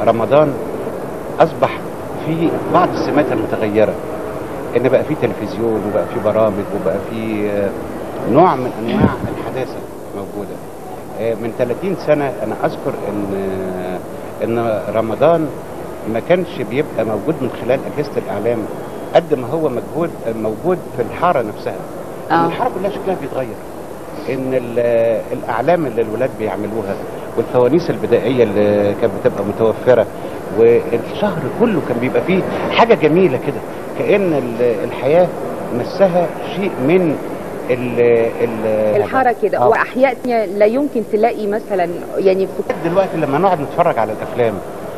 رمضان اصبح في بعض السمات المتغيره ان بقى في تلفزيون وبقى في برامج وبقى في آه، نوع من انواع الحداثه موجوده آه، من 30 سنه انا اذكر ان آه، ان رمضان ما كانش بيبقى موجود من خلال اجهزه الاعلام قد ما هو مجهود موجود في الحاره نفسها إن آه. الحاره كلها شكلها بيتغير ان ال- الاعلام اللي الولاد بيعملوها والفوانيس البدائيه اللي كانت بتبقى متوفره والشهر كله كان بيبقى فيه حاجه جميله كده كان ال- الحياه مسها شيء من ال ال الحاره كده آه. واحياء تانية لا يمكن تلاقي مثلا يعني في دلوقتي لما نقعد نتفرج على الافلام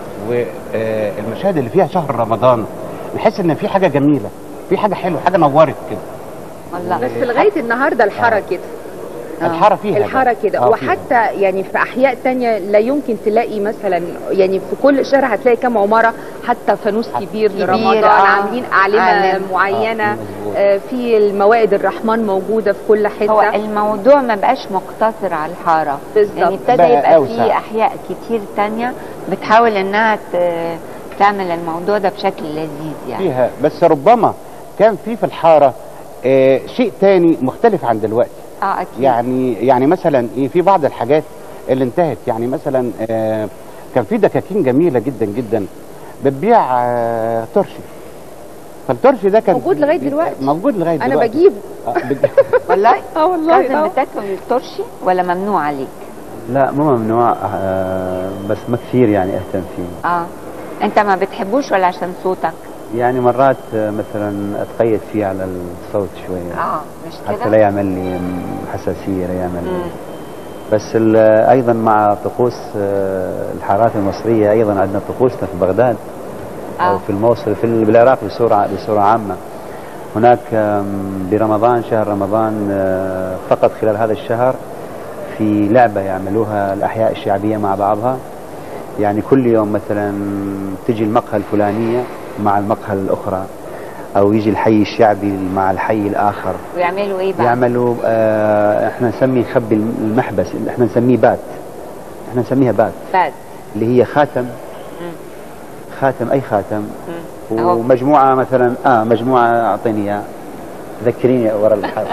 والمشاهد اللي فيها شهر رمضان نحس ان في حاجه جميله في حاجه حلوه حاجه نورت كده والله بس لغايه النهارده الحاره كده آه. الحاره فيها ده. الحاره كده آه، فيها. وحتى يعني في احياء تانية لا يمكن تلاقي مثلا يعني في كل شارع هتلاقي كام عماره حتى فانوس كبير كبير، لرمضان آه. عاملين اعلمه أعلام. معينه آه، مظبوط. آه في الموائد الرحمن موجوده في كل هو حته الموضوع ما بقاش مقتصر على الحارة بالظبط. يعني ابتدى بقى يبقى أوسع. في أحياء كتير تانية بتحاول إنها ت- تعمل الموضوع ده بشكل لذيذ يعني فيها بس ربما كان في في الحاره آه شيء تاني مختلف عن دلوقتي اه أكيد يعني يعني مثلا ايه في بعض الحاجات اللي انتهت يعني مثلا آه كان في دكاكين جميله جدا جدا بتبيع آه ترشي فالترشي ده كان موجود لغاية دلوقتي. موجود لغايه انا دلوقتي بجيبه آه، بج- والله اه والله كاظم آه. بتاكل الترشي ولا ممنوع عليك؟ لا مو ممنوع آه، بس ما كثير يعني اهتم فيه اه انت ما بتحبوش ولا عشان صوتك؟ يعني مرات آه، مثلا اتقيد فيه على الصوت شويه اه مش حتى لا كده؟ يعمل لي حساسيه لا يعمل مم. بس ال- ايضا مع طقوس آه، الحارات المصريه ايضا عندنا طقوسنا في بغداد او اه في الموصل في ال- بالعراق بصوره بصوره عامه هناك آم، برمضان شهر رمضان آه، فقط خلال هذا الشهر في لعبه يعملوها الاحياء الشعبيه مع بعضها يعني كل يوم مثلا تجي المقهى الفلانيه مع المقهى الاخرى او يجي الحي الشعبي مع الحي الاخر ويعملوا ايه بقى؟ يعملوا آه احنا نسميه خبي المحبس احنا نسميه بات احنا نسميها بات بعد اللي هي خاتم مم. خاتم اي خاتم مم. أهو. ومجموعه مثلا اه مجموعه اعطيني اياه ذكريني ورا الحرف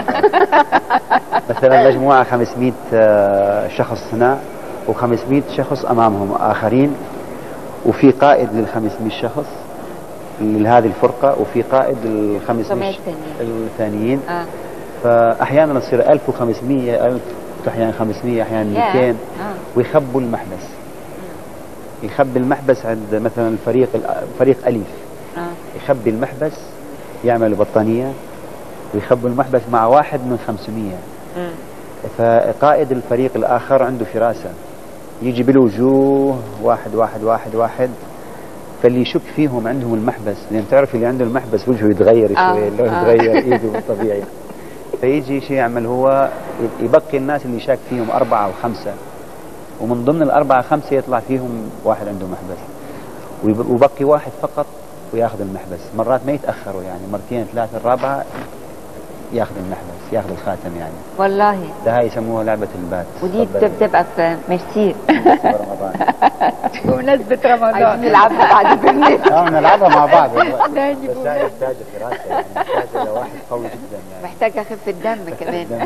مثلا مجموعه 500 آه، شخص هنا و500 شخص امامهم اخرين وفي قائد لل 500 شخص لهذه الفرقه وفي قائد لل 500 500 ش- تانيين. الثانيين اه فاحيانا تصير 1500 1000 احيانا 500 احيانا ياه. 200 اه ويخبوا المحبس يخبي المحبس عند مثلا الفريق الأ- فريق الف اه يخبي المحبس يعمل بطانيه ويخبوا المحبس مع واحد من 500 مم. فقائد الفريق الاخر عنده فراسه يجي بالوجوه واحد واحد واحد واحد فاللي يشك فيهم عندهم المحبس لان تعرف اللي عنده المحبس وجهه يتغير آه، شوي اللون آه. يتغير ايده طبيعي فيجي شيء يعمل هو يبقي الناس اللي شاك فيهم اربعه او خمسه ومن ضمن الاربعه خمسه يطلع فيهم واحد عنده محبس ويب- ويبقي واحد فقط وياخذ المحبس مرات ما يتاخروا يعني مرتين ثلاثه الرابعه ياخذ المحبس ياخذ الخاتم يعني والله ده هاي يسموها لعبه البات ودي تفضل. بتبقى في ميرسي في رمضان بمناسبة رمضان عايزين نلعبها بعد بالليل اه نلعبها مع بعض دلوقتي. لا، بس هاي محتاجه فراسه يعني محتاجه لواحد قوي جدا يعني محتاجة أخف الدم كمان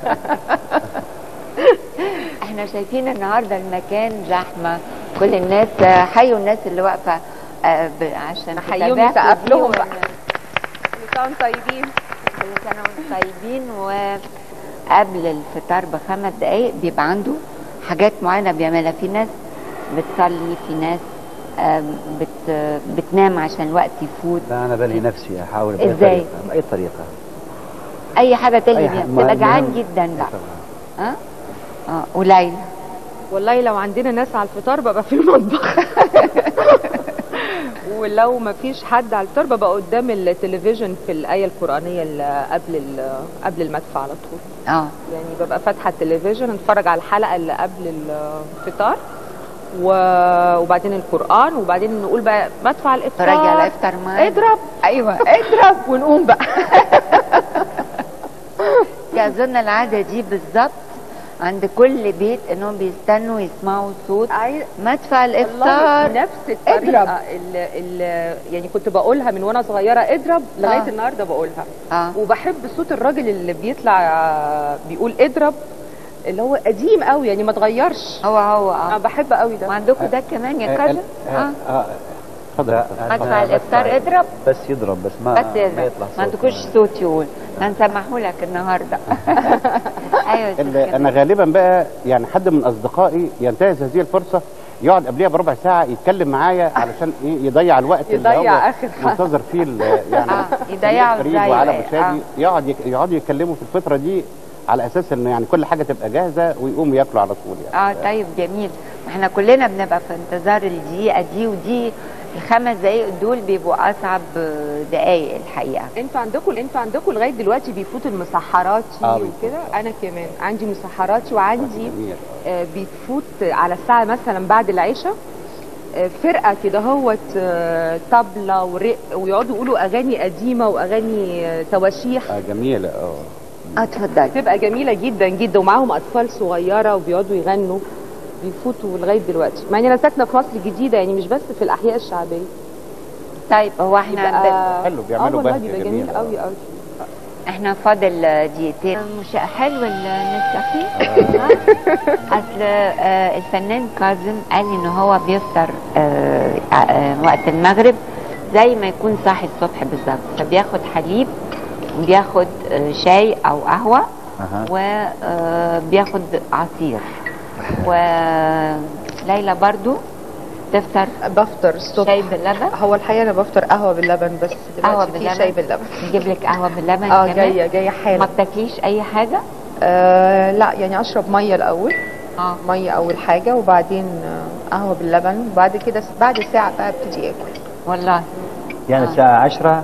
احنا شايفين النهاردة المكان زحمة كل الناس حيوا الناس اللي واقفة آه، ب- عشان نحييهم تتابعكم نسقف دي لهم و- بقى. كل سنه وانتم طيبين كل سنة وانتم طيبين وقبل الفطار بخمس دقايق بيبقى عنده حاجات معينة بيعملها في ناس بتصلي في ناس آم، بت بتنام عشان الوقت يفوت لا انا بلهي نفسي احاول باي إزاي؟ طريقه باي طريقه اي حاجة تلهي أي بيها حاجة. بتبقى ما- جعان المهم- جدا بقى طبعاً. ها اه وليلى والله لو عندنا ناس على الفطار ببقى في المطبخ ولو ما فيش حد على الفطار ببقى قدام التلفزيون في الآية القرآنية اللي قبل ال- قبل المدفع على طول اه يعني ببقى فاتحة التلفزيون اتفرج على الحلقة اللي قبل الفطار و- وبعدين القرآن وبعدين نقول بقى مدفع الإفطار تراجع على افطر معانا اضرب ايوه اضرب ونقوم بقى دي اظن العاده دي بالظبط عند كل بيت انهم بيستنوا يسمعوا صوت عايز مدفع والله الافطار نفس اضرب. الطريقه ال ال يعني كنت بقولها من وانا صغيره اضرب لغايه آه. النهارده بقولها اه وبحب صوت الراجل اللي بيطلع آه، بيقول اضرب اللي هو قديم قوي يعني ما اتغيرش هو هو انا اه بحب قوي ده وعندكم ده كمان يا آه، كذا آه، اه آه، اتفضل مدفع الافطار اضرب بس يضرب بس ما بس ما يضرب يطلع ما صوت. عندكوش صوت يقول هنسمحه لك النهارده ايوه يا أستاذ ال- انا كمال. غالبا بقى يعني حد من اصدقائي ينتهز هذه الفرصه يقعد قبلها بربع ساعه يتكلم معايا علشان ايه يضيع الوقت اللي يضيع هو آخر حاجة. منتظر فيه ال- يعني آه، يضيعوا فريد إزاي وعلى بقى؟ مشادي يقعد يك- يقعدوا يتكلموا في الفتره دي على اساس ان يعني كل حاجه تبقى جاهزه ويقوموا ياكلوا على طول يعني اه طيب جميل احنا كلنا بنبقى في انتظار الدقيقه دي ودي الخمس دقايق دول بيبقوا اصعب دقايق الحقيقه انتوا عندكم انتوا عندكم لغايه دلوقتي بيفوتوا المسحراتي آه، وكده انا كمان عندي مسحراتي وعندي جميل. آه، بيفوت على الساعه مثلا بعد العشاء آه، فرقه كده هوت آه، طبله ورق ويقعدوا يقولوا اغاني قديمه واغاني آه، تواشيح آه جميله اه اه اتفضلي بتبقى جميله جدا جدا ومعاهم اطفال صغيره وبيقعدوا يغنوا بيفوتوا لغايه دلوقتي مع اني انا ساكنه في مصر الجديده يعني مش بس في الاحياء الشعبيه طيب هو احنا ب... يبقى حلو، بيعملوا اه والله بهجة بيبقى جميلة. جميل قوي قوي احنا فاضل دقيقتين مش حلو النسكافيه اصل آه، الفنان كاظم قال ان هو بيفطر آه، آه، وقت المغرب زي ما يكون صاحي الصبح بالظبط فبياخد حليب وبياخد آه، شاي او قهوه أها. وبياخد عصير وليلى برضو تفطر بفطر الصبح شاي باللبن هو الحقيقه انا بفطر قهوه باللبن بس قهوة دلوقتي في باللبن؟ شاي باللبن نجيب لك قهوه باللبن اه كمان جايه جايه ما حالا بتاكليش اي حاجه آه لا يعني اشرب ميه الاول اه ميه اول حاجه وبعدين آه، قهوه باللبن وبعد كده س- بعد ساعه بقى ابتدي اكل والله يعني الساعة 10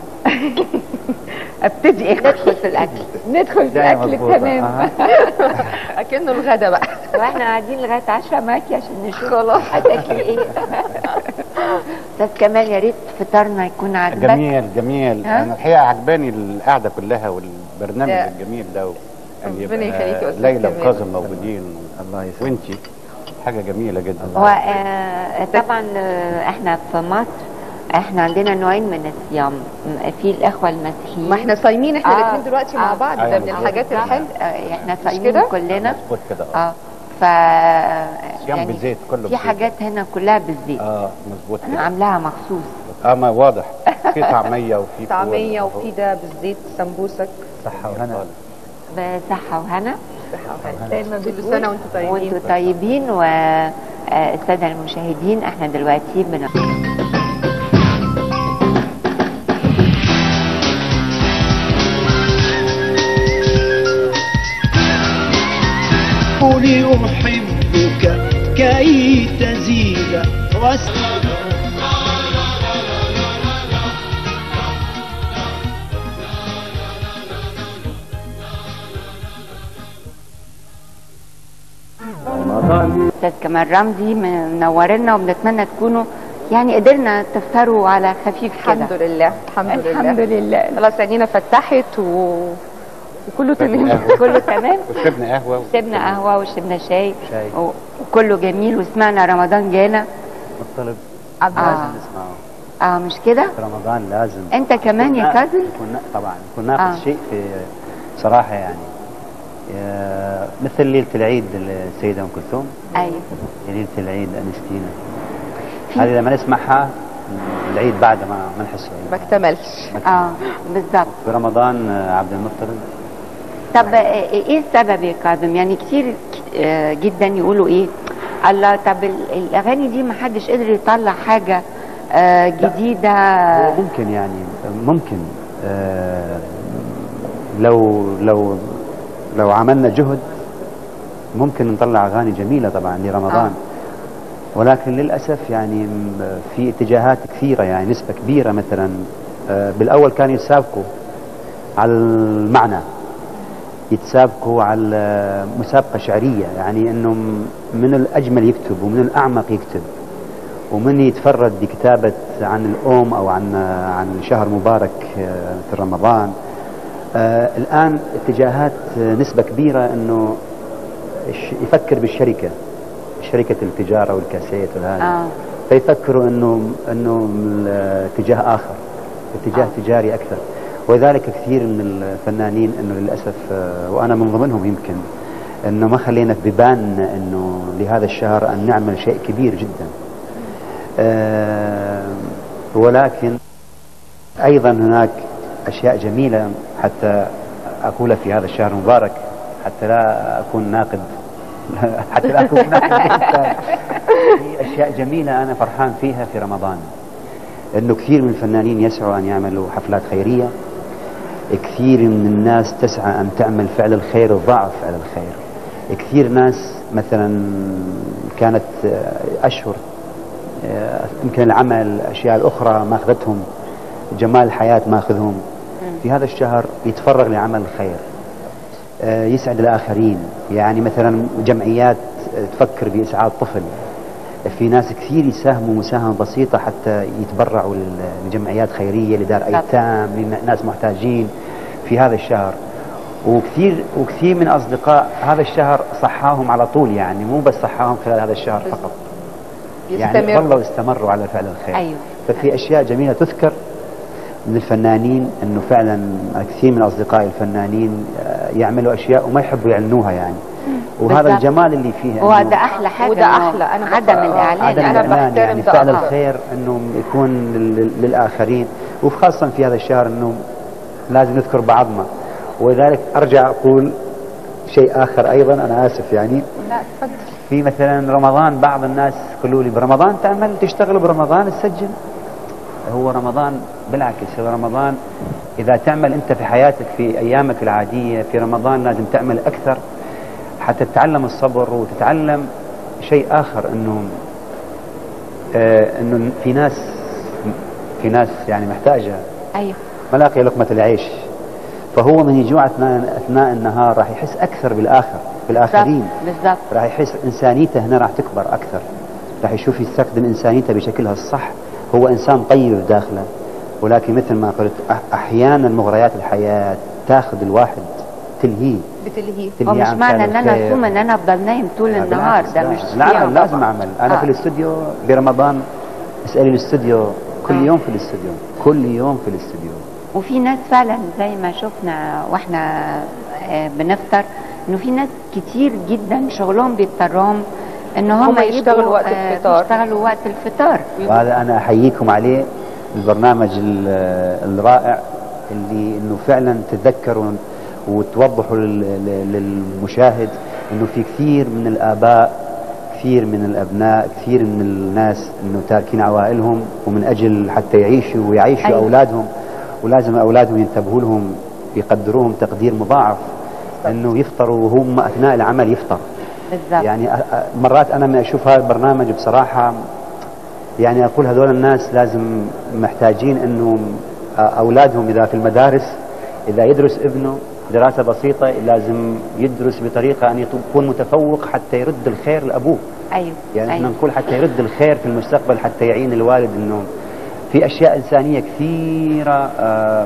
ابتدي ندخل في الاكل ندخل في دايما الاكل مضبوطة. تمام أها. اكنه الغدا بقى واحنا قاعدين لغايه 10 معاكي عشان نشوف خلاص هتاكلي ايه استاذ كمال يا ريت فطارنا يكون عاجبك جميل جميل ها؟ انا الحقيقه عجباني القعده كلها والبرنامج لا. الجميل ده و- ان ربنا يبقى يخليك يا أستاذ ليلى كمال. وكاظم موجودين الله يسلمك وانتي حاجه جميله جدا هو آه طبعا آه احنا في مصر احنا عندنا نوعين من الصيام م- في الاخوه المسيحيين ما احنا صايمين احنا آه، الاثنين دلوقتي مع آه. بعض أيوة ده من بالظبط. الحاجات الحلوه آه احنا كده؟ صايمين كلنا مظبوط كده اه اه ف صيام بالزيت كله في بالزيت. حاجات هنا كلها بالزيت اه مظبوط انا كده عاملاها مخصوص اه ما واضح في طعميه وفي طعميه فول. وفي ده بالزيت سمبوسك صحة وهنا بصحه وهنا زي ما كل بتقول. سنه وانتم طيبين وانتم طيبين والساده المشاهدين احنا دلوقتي بن... قولي أحبك كي تزيد وس- استاذ كمال رمزي منورنا وبنتمنى تكونوا يعني قدرنا تفطروا على خفيف كده الحمد لله الحمد لله الحمد لله خلاص عينينا فتحت و... وكله تمام قهوة. كله تمام وشربنا قهوه شربنا قهوه وشربنا شاي شاي. و- وكله جميل وسمعنا رمضان جانا مطلب عبد آه. لازم نسمعه اه مش كده في رمضان لازم انت كمان يا يكون نا- كاظم يكون نا- طبعا يكون ناقص آه. شيء في صراحة يعني يا- مثل ليلة العيد للسيدة أم كلثوم ايوه يا ليلة العيد أنستينا في- هذه لما نسمعها العيد بعد ما ما نحسه ما اكتملش اه بالظبط في رمضان آه، عبد المطلب طب آه، ايه السبب يا كاظم يعني كتير ك- آه، جدا يقولوا ايه الله طب ال- الاغاني دي ما حدش قدر يطلع حاجه آه، جديده هو ممكن يعني ممكن آه، لو لو لو عملنا جهد ممكن نطلع اغاني جميله طبعا لرمضان ولكن للاسف يعني م- في اتجاهات كثيره يعني نسبه كبيره مثلا آه، بالاول كانوا يتسابقوا على المعنى يتسابقوا على مسابقه شعريه يعني انه من الاجمل يكتب ومن الاعمق يكتب ومن يتفرد بكتابة عن الأم أو عن عن شهر مبارك آه، في رمضان آه، الآن اتجاهات آه، نسبة كبيرة أنه الش- يفكر بالشركه شركه التجاره والكاسيت وهذا اه فيفكروا انه انه اتجاه اخر اتجاه آه. تجاري اكثر ولذلك كثير من الفنانين انه للاسف آه، وانا من ضمنهم يمكن انه ما خلينا في ببالنا انه لهذا الشهر ان نعمل شيء كبير جدا آه، ولكن ايضا هناك اشياء جميله حتى اقولها في هذا الشهر المبارك حتى لا اكون ناقد حتى لا اكون ناقد في اشياء جميله انا فرحان فيها في رمضان انه كثير من الفنانين يسعوا ان يعملوا حفلات خيريه كثير من الناس تسعى ان تعمل فعل الخير وضعف فعل الخير كثير ناس مثلا كانت آه، اشهر آه، يمكن العمل الاشياء الاخرى ماخذتهم جمال الحياه ماخذهم في هذا الشهر يتفرغ لعمل الخير آه، يسعد الآخرين يعني مثلا جمعيات آه، تفكر بإسعاد طفل في ناس كثير يساهموا مساهمة بسيطة حتى يتبرعوا لل- لجمعيات خيرية لدار بالضبط. أيتام لناس محتاجين في هذا الشهر وكثير وكثير من أصدقاء هذا الشهر صحاهم على طول يعني مو بس صحاهم خلال هذا الشهر فقط يعني يستمر ظلوا استمروا على فعل الخير ايوه ففي اشياء جميله تذكر من الفنانين انه فعلا كثير من اصدقائي الفنانين آه، يعملوا اشياء وما يحبوا يعلنوها يعني وهذا بالضبط. الجمال اللي فيها وده إنه احلى حاجه وده إنه أحلى. أنا عدم ببقى- الاعلان عدم أنا الاعلان بحترم يعني ده فعل أكثر. الخير انه يكون لل- للاخرين وخاصه في هذا الشهر انه لازم نذكر بعضنا ولذلك ارجع اقول شيء اخر ايضا انا اسف يعني لا تفضل في مثلا رمضان بعض الناس يقولوا لي برمضان تعمل تشتغل برمضان تسجل هو رمضان بالعكس هو رمضان اذا تعمل انت في حياتك في ايامك العاديه في رمضان لازم تعمل اكثر حتى تتعلم الصبر وتتعلم شيء اخر انه آه انه في ناس في ناس يعني محتاجه ايوه ملاقي لقمه العيش فهو من يجوع اثناء اثناء النهار راح يحس اكثر بالاخر بالاخرين بالضبط راح يحس انسانيته هنا راح تكبر اكثر راح يشوف يستخدم انسانيته بشكلها الصح هو انسان طيب داخله ولكن مثل ما قلت أح- احيانا مغريات الحياه تاخذ الواحد تلهيه بتلهيه هو تلهيه مش عن معنى فعل ان انا الخير. اصوم ان انا افضل نايم طول لا، النهار بالعكس، ده لا. مش لا صيام أنا لازم طبعاً. اعمل انا آه. في الاستوديو برمضان اسالي الاستوديو كل آه. يوم في الاستوديو كل يوم في الاستوديو وفي ناس فعلا زي ما شفنا واحنا آه، بنفطر انه في ناس كتير جدا شغلهم بيضطرهم ان هم هم يشتغلوا يبقوا، وقت آه، الفطار. يشتغلوا وقت الفطار وهذا انا احييكم عليه البرنامج ال- الرائع اللي انه فعلا تتذكروا وتوضحوا لل- لل- للمشاهد انه في كثير من الاباء كثير من الابناء كثير من الناس انه تاركين عوائلهم ومن اجل حتى يعيشوا ويعيشوا أيوة. اولادهم ولازم اولادهم ينتبهوا لهم يقدروهم تقدير مضاعف انه يفطروا وهم اثناء العمل يفطر بالظبط يعني أ- أ- مرات انا من اشوف هذا البرنامج بصراحه يعني اقول هذول الناس لازم محتاجين انه أ- اولادهم اذا في المدارس اذا يدرس ابنه دراسه بسيطه لازم يدرس بطريقه ان يكون متفوق حتى يرد الخير لابوه ايوه يعني احنا أيوة. نقول حتى يرد الخير في المستقبل حتى يعين الوالد انه في اشياء انسانيه كثيره آم،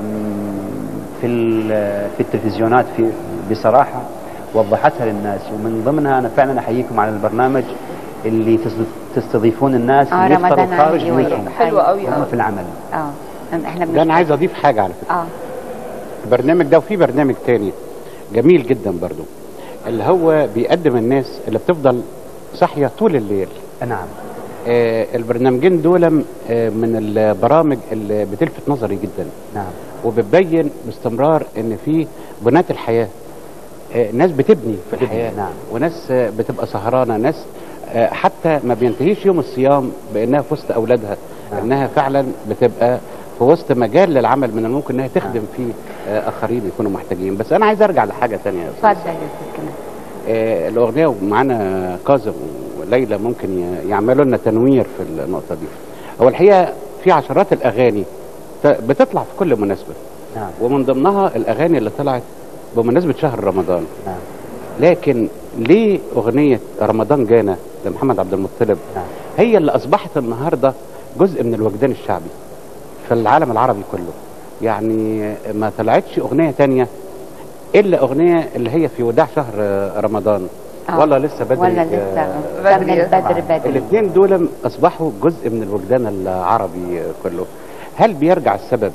في ال- في التلفزيونات في بصراحه وضحتها للناس ومن ضمنها انا فعلا احييكم على البرنامج اللي تستض- تستضيفون الناس آه، اللي يفطروا رمضان خارج عندي بيوتهم وياك. حلو قوي أيوة. هم اه في العمل اه احنا ده انا عايز اضيف حاجه على فكره اه البرنامج ده وفي برنامج تاني جميل جدا برضو اللي هو بيقدم الناس اللي بتفضل صاحيه طول الليل نعم آه البرنامجين دول آه من البرامج اللي بتلفت نظري جدا نعم وبتبين باستمرار ان في بنات الحياه آه ناس بتبني في بتبني، الحياه نعم. وناس آه بتبقى سهرانه ناس آه حتى ما بينتهيش يوم الصيام بانها في وسط اولادها نعم. انها فعلا بتبقى في وسط مجال للعمل من الممكن انها تخدم فيه آه اخرين يكونوا محتاجين بس انا عايز ارجع لحاجه تانية يا أستاذ. اتفضل يا استاذ كمان آه الاغنيه ومعانا كاظم وليلى ممكن ي- يعملوا لنا تنوير في النقطه دي هو الحقيقه في عشرات الاغاني ت- بتطلع في كل مناسبه نعم ومن ضمنها الاغاني اللي طلعت بمناسبه شهر رمضان نعم لكن ليه اغنيه رمضان جانا لمحمد عبد المطلب نعم هي اللي اصبحت النهارده جزء من الوجدان الشعبي في العالم العربي كله يعني ما طلعتش اغنيه تانية الا اغنيه اللي هي في وداع شهر رمضان آه. ولا لسه بدري ولا آه، لسه بدري. بدري بدري بدري الاثنين دول اصبحوا جزء من الوجدان العربي كله هل بيرجع السبب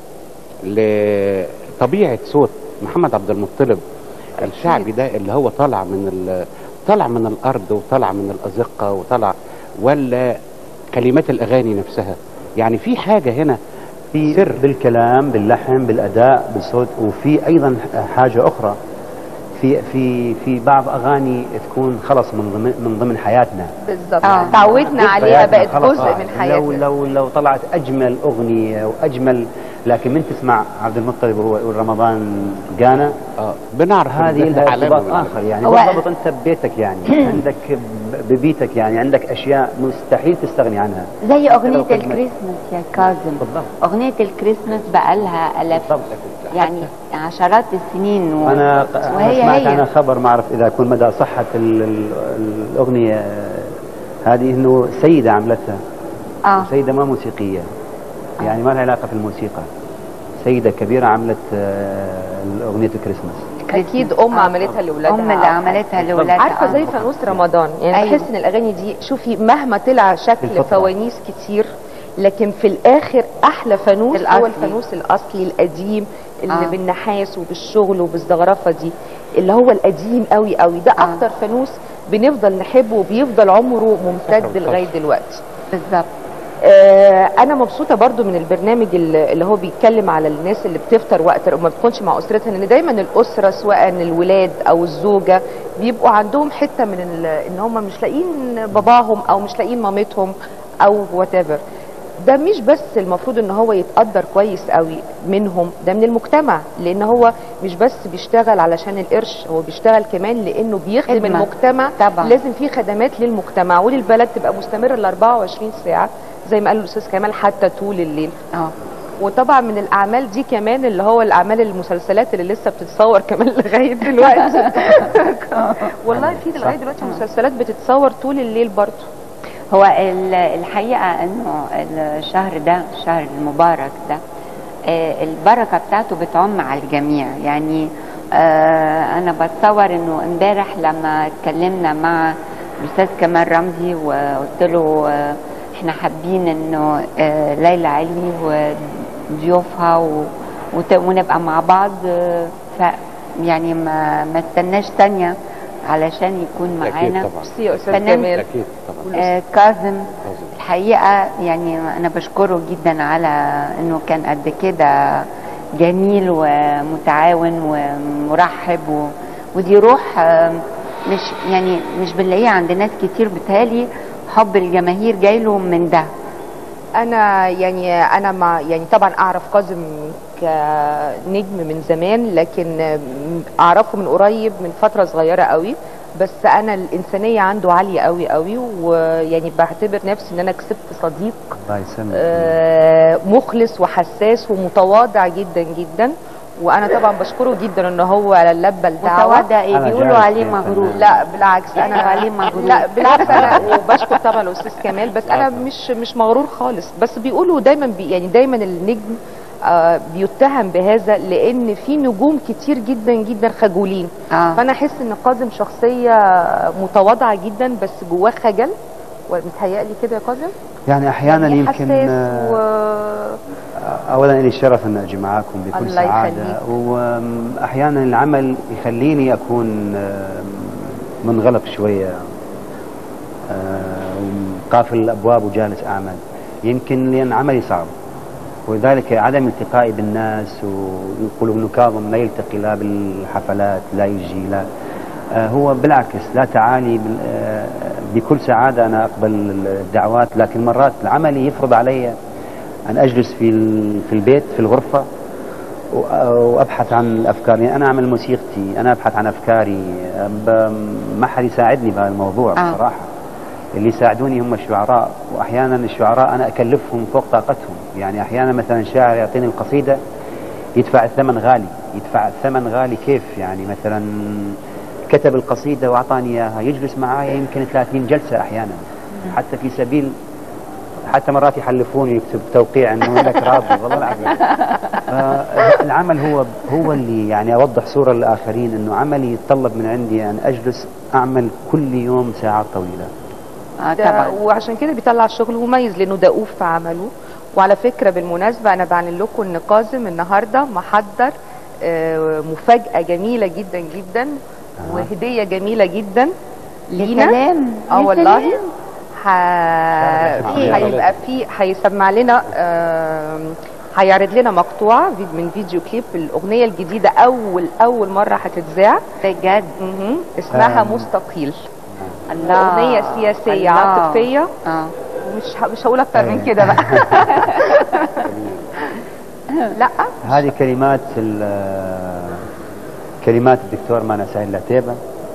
لطبيعه صوت محمد عبد المطلب الشعبي ده اللي هو طالع من ال... طالع من الارض وطالع من الازقه وطالع ولا كلمات الاغاني نفسها يعني في حاجه هنا في سر. بالكلام باللحن بالاداء بالصوت وفي ايضا حاجه اخرى في في في بعض اغاني تكون خلص من ضمن من ضمن حياتنا بالظبط آه. تعودنا عليها حياتنا بقت خلاص. جزء آه. من لو حياتنا لو لو طلعت اجمل اغنيه واجمل لكن من تسمع عبد المطلب وهو يقول رمضان جانا اه بنعرف إن هذه ده لها علامة ارتباط من اخر يعني هو- مرتبط انت ببيتك يعني عندك ب- ببيتك يعني عندك اشياء مستحيل تستغني عنها زي اغنيه لو كلمة- الكريسماس يا كاظم بالضبط. اغنيه الكريسماس بقالها الاف بالضبط. يعني عشرات السنين و... انا ق- أنا وهي سمعت هي انا خبر ما اعرف اذا يكون مدى صحه ال- ال- الاغنيه هذه انه سيده عملتها اه سيده ما موسيقيه يعني ما لها علاقه في الموسيقى سيده كبيره عملت آه، اغنيه الكريسماس اكيد ام آه. عملتها لاولادها ام اللي عملتها لاولادها عارفه زي آه. فانوس رمضان يعني أيوة. بحس ان الاغاني دي شوفي مهما طلع شكل الفطرة. فوانيس كتير لكن في الاخر احلى فانوس الأصلي. هو الفانوس الاصلي القديم اللي آه. بالنحاس وبالشغل وبالزخرفه دي اللي هو القديم قوي قوي ده آه. اكتر فانوس بنفضل نحبه وبيفضل عمره ممتد شكراً. لغايه دلوقتي بالظبط آه، انا مبسوطه برضو من البرنامج اللي اللي هو بيتكلم على الناس اللي بتفطر وقت وما بتكونش مع اسرتها لان دايما الاسره سواء الولاد او الزوجه بيبقوا عندهم حته من ال- ان هم مش لاقيين باباهم او مش لاقيين مامتهم او وات ده مش بس المفروض ان هو يتقدر كويس قوي منهم ده من المجتمع لان هو مش بس بيشتغل علشان القرش هو بيشتغل كمان لانه بيخدم خدمة. المجتمع طبعا. لازم في خدمات للمجتمع وللبلد تبقى مستمره ال 24 ساعه زي ما قال الاستاذ كمال حتى طول الليل اه وطبعا من الاعمال دي كمان اللي هو الاعمال المسلسلات اللي لسه بتتصور كمان لغايه دلوقتي والله في لغايه دلوقتي مسلسلات بتتصور طول الليل برضه هو ال- الحقيقة انه الشهر ده الشهر المبارك ده آه، البركة بتاعته بتعم على الجميع يعني آه، انا بتصور انه امبارح لما اتكلمنا مع الاستاذ كمال رمزي وقلت له آه، احنا حابين انه آه، ليلى علي وضيوفها و- وت- ونبقى مع بعض آه، ف يعني ما ما استناش ثانية علشان يكون أكيد معانا طبعا ميرسي يا استاذ فنان. كمال اكيد طبعا آه، كاظم الحقيقة يعني أنا بشكره جدا على إنه كان قد كده جميل ومتعاون ومرحب و... ودي روح آه، مش يعني مش بنلاقيها عند ناس كتير بتهالي حب الجماهير جاي له من ده انا يعني انا مع يعني طبعا اعرف كاظم كنجم من زمان لكن اعرفه من قريب من فتره صغيره قوي بس انا الانسانيه عنده عاليه قوي قوي ويعني بعتبر نفسي ان انا كسبت صديق الله يسلمك آه، مخلص وحساس ومتواضع جدا جدا وانا طبعا بشكره جدا ان هو على اللبه الدعوه متواضع ايه أنا بيقولوا جالس عليه يا مغرور فنان. لا بالعكس انا بيقولوا عليه مغرور. لا بالعكس انا وبشكر طبعا الاستاذ كمال بس انا مش مش مغرور خالص بس بيقولوا دايما بي يعني دايما النجم آه بيتهم بهذا لان في نجوم كتير جدا جدا خجولين آه. فانا احس ان كاظم شخصيه متواضعه جدا بس جواه خجل ومتهيألي كده يا كاظم يعني احيانا يعني يمكن حساس آه، و... اولا لي الشرف ان اجي معاكم بكل الله سعاده يخليك. واحيانا العمل يخليني اكون آم، منغلق شويه آم، قافل الابواب وجالس اعمل يمكن لان عملي صعب ولذلك عدم التقائي بالناس ويقولوا انه كاظم لا يلتقي لا بالحفلات لا يجي لا آه، هو بالعكس لا تعالي بال- آه، بكل سعاده انا اقبل الدعوات لكن مرات عملي يفرض علي أن أجلس في ال- في البيت في الغرفة وأ- وأبحث عن الأفكار يعني أنا أعمل موسيقتي أنا أبحث عن أفكاري ب- ما حد يساعدني بهذا الموضوع آه. بصراحة اللي يساعدوني هم الشعراء وأحيانا الشعراء أنا أكلفهم فوق طاقتهم يعني أحيانا مثلا شاعر يعطيني القصيدة يدفع الثمن غالي يدفع الثمن غالي كيف يعني مثلا كتب القصيدة وأعطاني إياها يجلس معايا يمكن 30 جلسة أحيانا حتى في سبيل حتى مرات يحلفوني يكتب توقيع انه لك راضي والله العظيم فالعمل هو هو اللي يعني اوضح صوره للاخرين انه عملي يتطلب من عندي ان اجلس اعمل كل يوم ساعات طويله اه ده طبعا وعشان كده بيطلع شغل مميز لانه دؤوب في عمله وعلى فكره بالمناسبه انا بعلن لكم ان كاظم النهارده محضر آه، مفاجاه جميله جدا جدا وهديه جميله جدا يا لينا سلام اه يا والله سلام. ح- في هيبقى في هيسمع لنا آم، هيعرض لنا مقطوعه فيد- من فيديو كليب الاغنيه الجديده اول اول مره هتتذاع بجد مهم. اسمها آم. مستقيل الله اغنيه سياسيه الله. عاطفيه اه مش ه- مش هقول اكتر من كده بقى لا هذه كلمات ال- كلمات الدكتور مانا سعيد العتيبة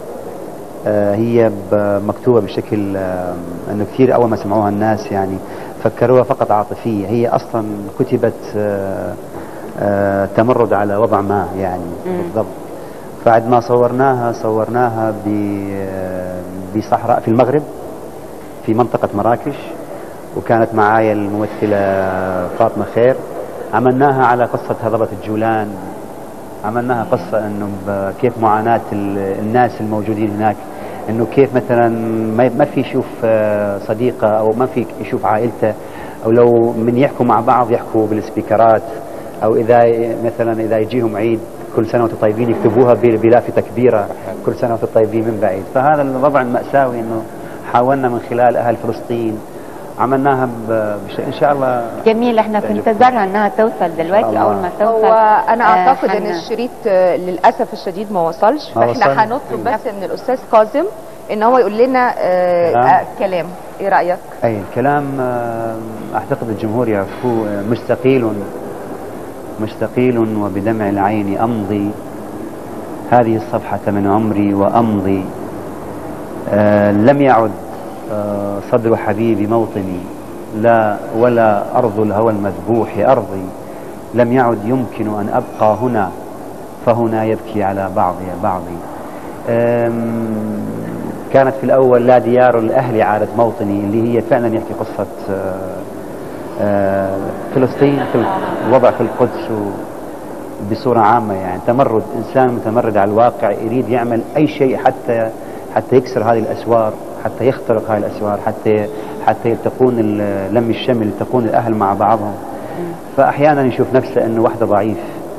آه، هي ب- مكتوبة بشكل آه، انه كثير اول ما سمعوها الناس يعني فكروها فقط عاطفية هي اصلا كتبت آه، آه، تمرد على وضع ما يعني بالضبط بعد ما صورناها صورناها ب- آه، بصحراء في المغرب في منطقة مراكش وكانت معايا الممثلة فاطمة خير عملناها على قصة هضبة الجولان عملناها قصة انه ب- كيف معاناة ال- الناس الموجودين هناك انه كيف مثلا ما ما في يشوف آه، صديقه او ما في يشوف عائلته او لو من يحكوا مع بعض يحكوا بالسبيكرات او اذا مثلا اذا يجيهم عيد كل سنه وانتم طيبين يكتبوها ب- بلافته كبيره كل سنه وانتم طيبين من بعيد فهذا الوضع الماساوي انه حاولنا من خلال اهل فلسطين عملناها ب- بش... ان شاء الله جميل احنا في تعجبكم. انتظارها انها توصل دلوقتي الله. اول ما توصل هو انا آه، اعتقد ان حن- الشريط آه، للاسف الشديد ما وصلش ما فاحنا وصل. هنطلب بس من الاستاذ كاظم ان هو يقول لنا آه، كلام. آه، كلام ايه رايك اي الكلام آه، اعتقد الجمهور يعرفوه آه، مستقيل مستقيل وبدمع العين امضي هذه الصفحة من عمري وامضي آه، لم يعد آه، صدر حبيبي موطني لا ولا ارض الهوى المذبوح ارضي لم يعد يمكن ان ابقى هنا فهنا يبكي على بعضي بعضي أم، كانت في الأول لا ديار الأهل عادت موطني اللي هي فعلا يحكي قصة آه، آه، فلسطين في الوضع في القدس و- بصورة عامة يعني تمرد إنسان متمرد على الواقع يريد يعمل أي شيء حتى حتى يكسر هذه الأسوار حتى يخترق هذه الأسوار حتى حتى يلتقون ال- لم الشمل يلتقون الأهل مع بعضهم فأحيانا يشوف نفسه أنه واحدة ضعيف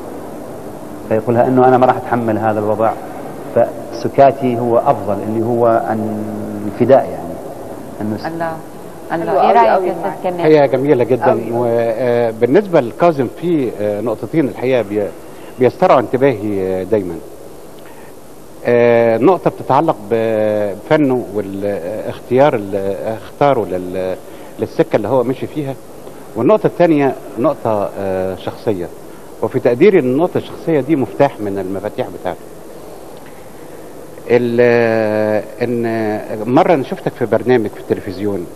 فيقولها انه انا ما راح اتحمل هذا الوضع فسكاتي هو افضل اللي هو عن الفداء يعني انه س- الله حلو الله ايه أوي رايك أوي يا استاذ معاك. كمال حقيقة جميلة جدا أوي. وبالنسبة لكاظم في آه، نقطتين الحقيقة بي- بيسترعوا انتباهي آه، دايما آه، نقطة بتتعلق بفنه والاختيار اللي اختاره لل- للسكة اللي هو مشي فيها والنقطة الثانية نقطة آه، شخصية وفي تقديري ان النقطة الشخصية دي مفتاح من المفاتيح بتاعته ال- ان مرة انا شفتك في برنامج في التلفزيون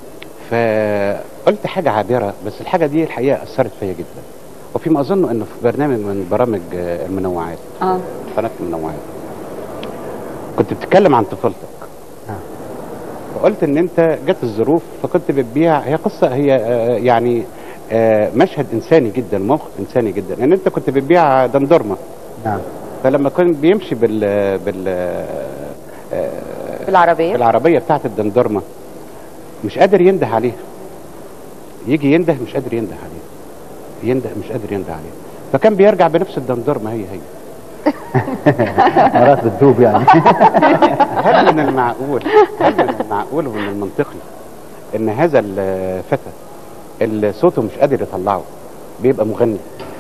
فقلت حاجة عابرة بس الحاجة دي الحقيقة أثرت فيا جدا وفيما أظن أنه في برنامج من برامج آه، المنوعات اه قناة المنوعات كنت بتتكلم عن طفولتك آه. وقلت ان انت جت الظروف فكنت بتبيع هي قصة هي آه، يعني آه، مشهد انساني جدا موقف انساني جدا ان انت كنت بتبيع دندورمة نعم فلما كان بيمشي بال بال آه، بالعربيه العربية بتاعت الدندورمة مش قادر ينده عليها يجي ينده مش قادر ينده عليها ينده مش قادر ينده عليها فكان بيرجع بنفس الدندورمة هي هي مرات بتذوب يعني هل من المعقول هل من المعقول ومن المنطقي ان هذا الفتى اللي صوته مش قادر يطلعه بيبقى مغني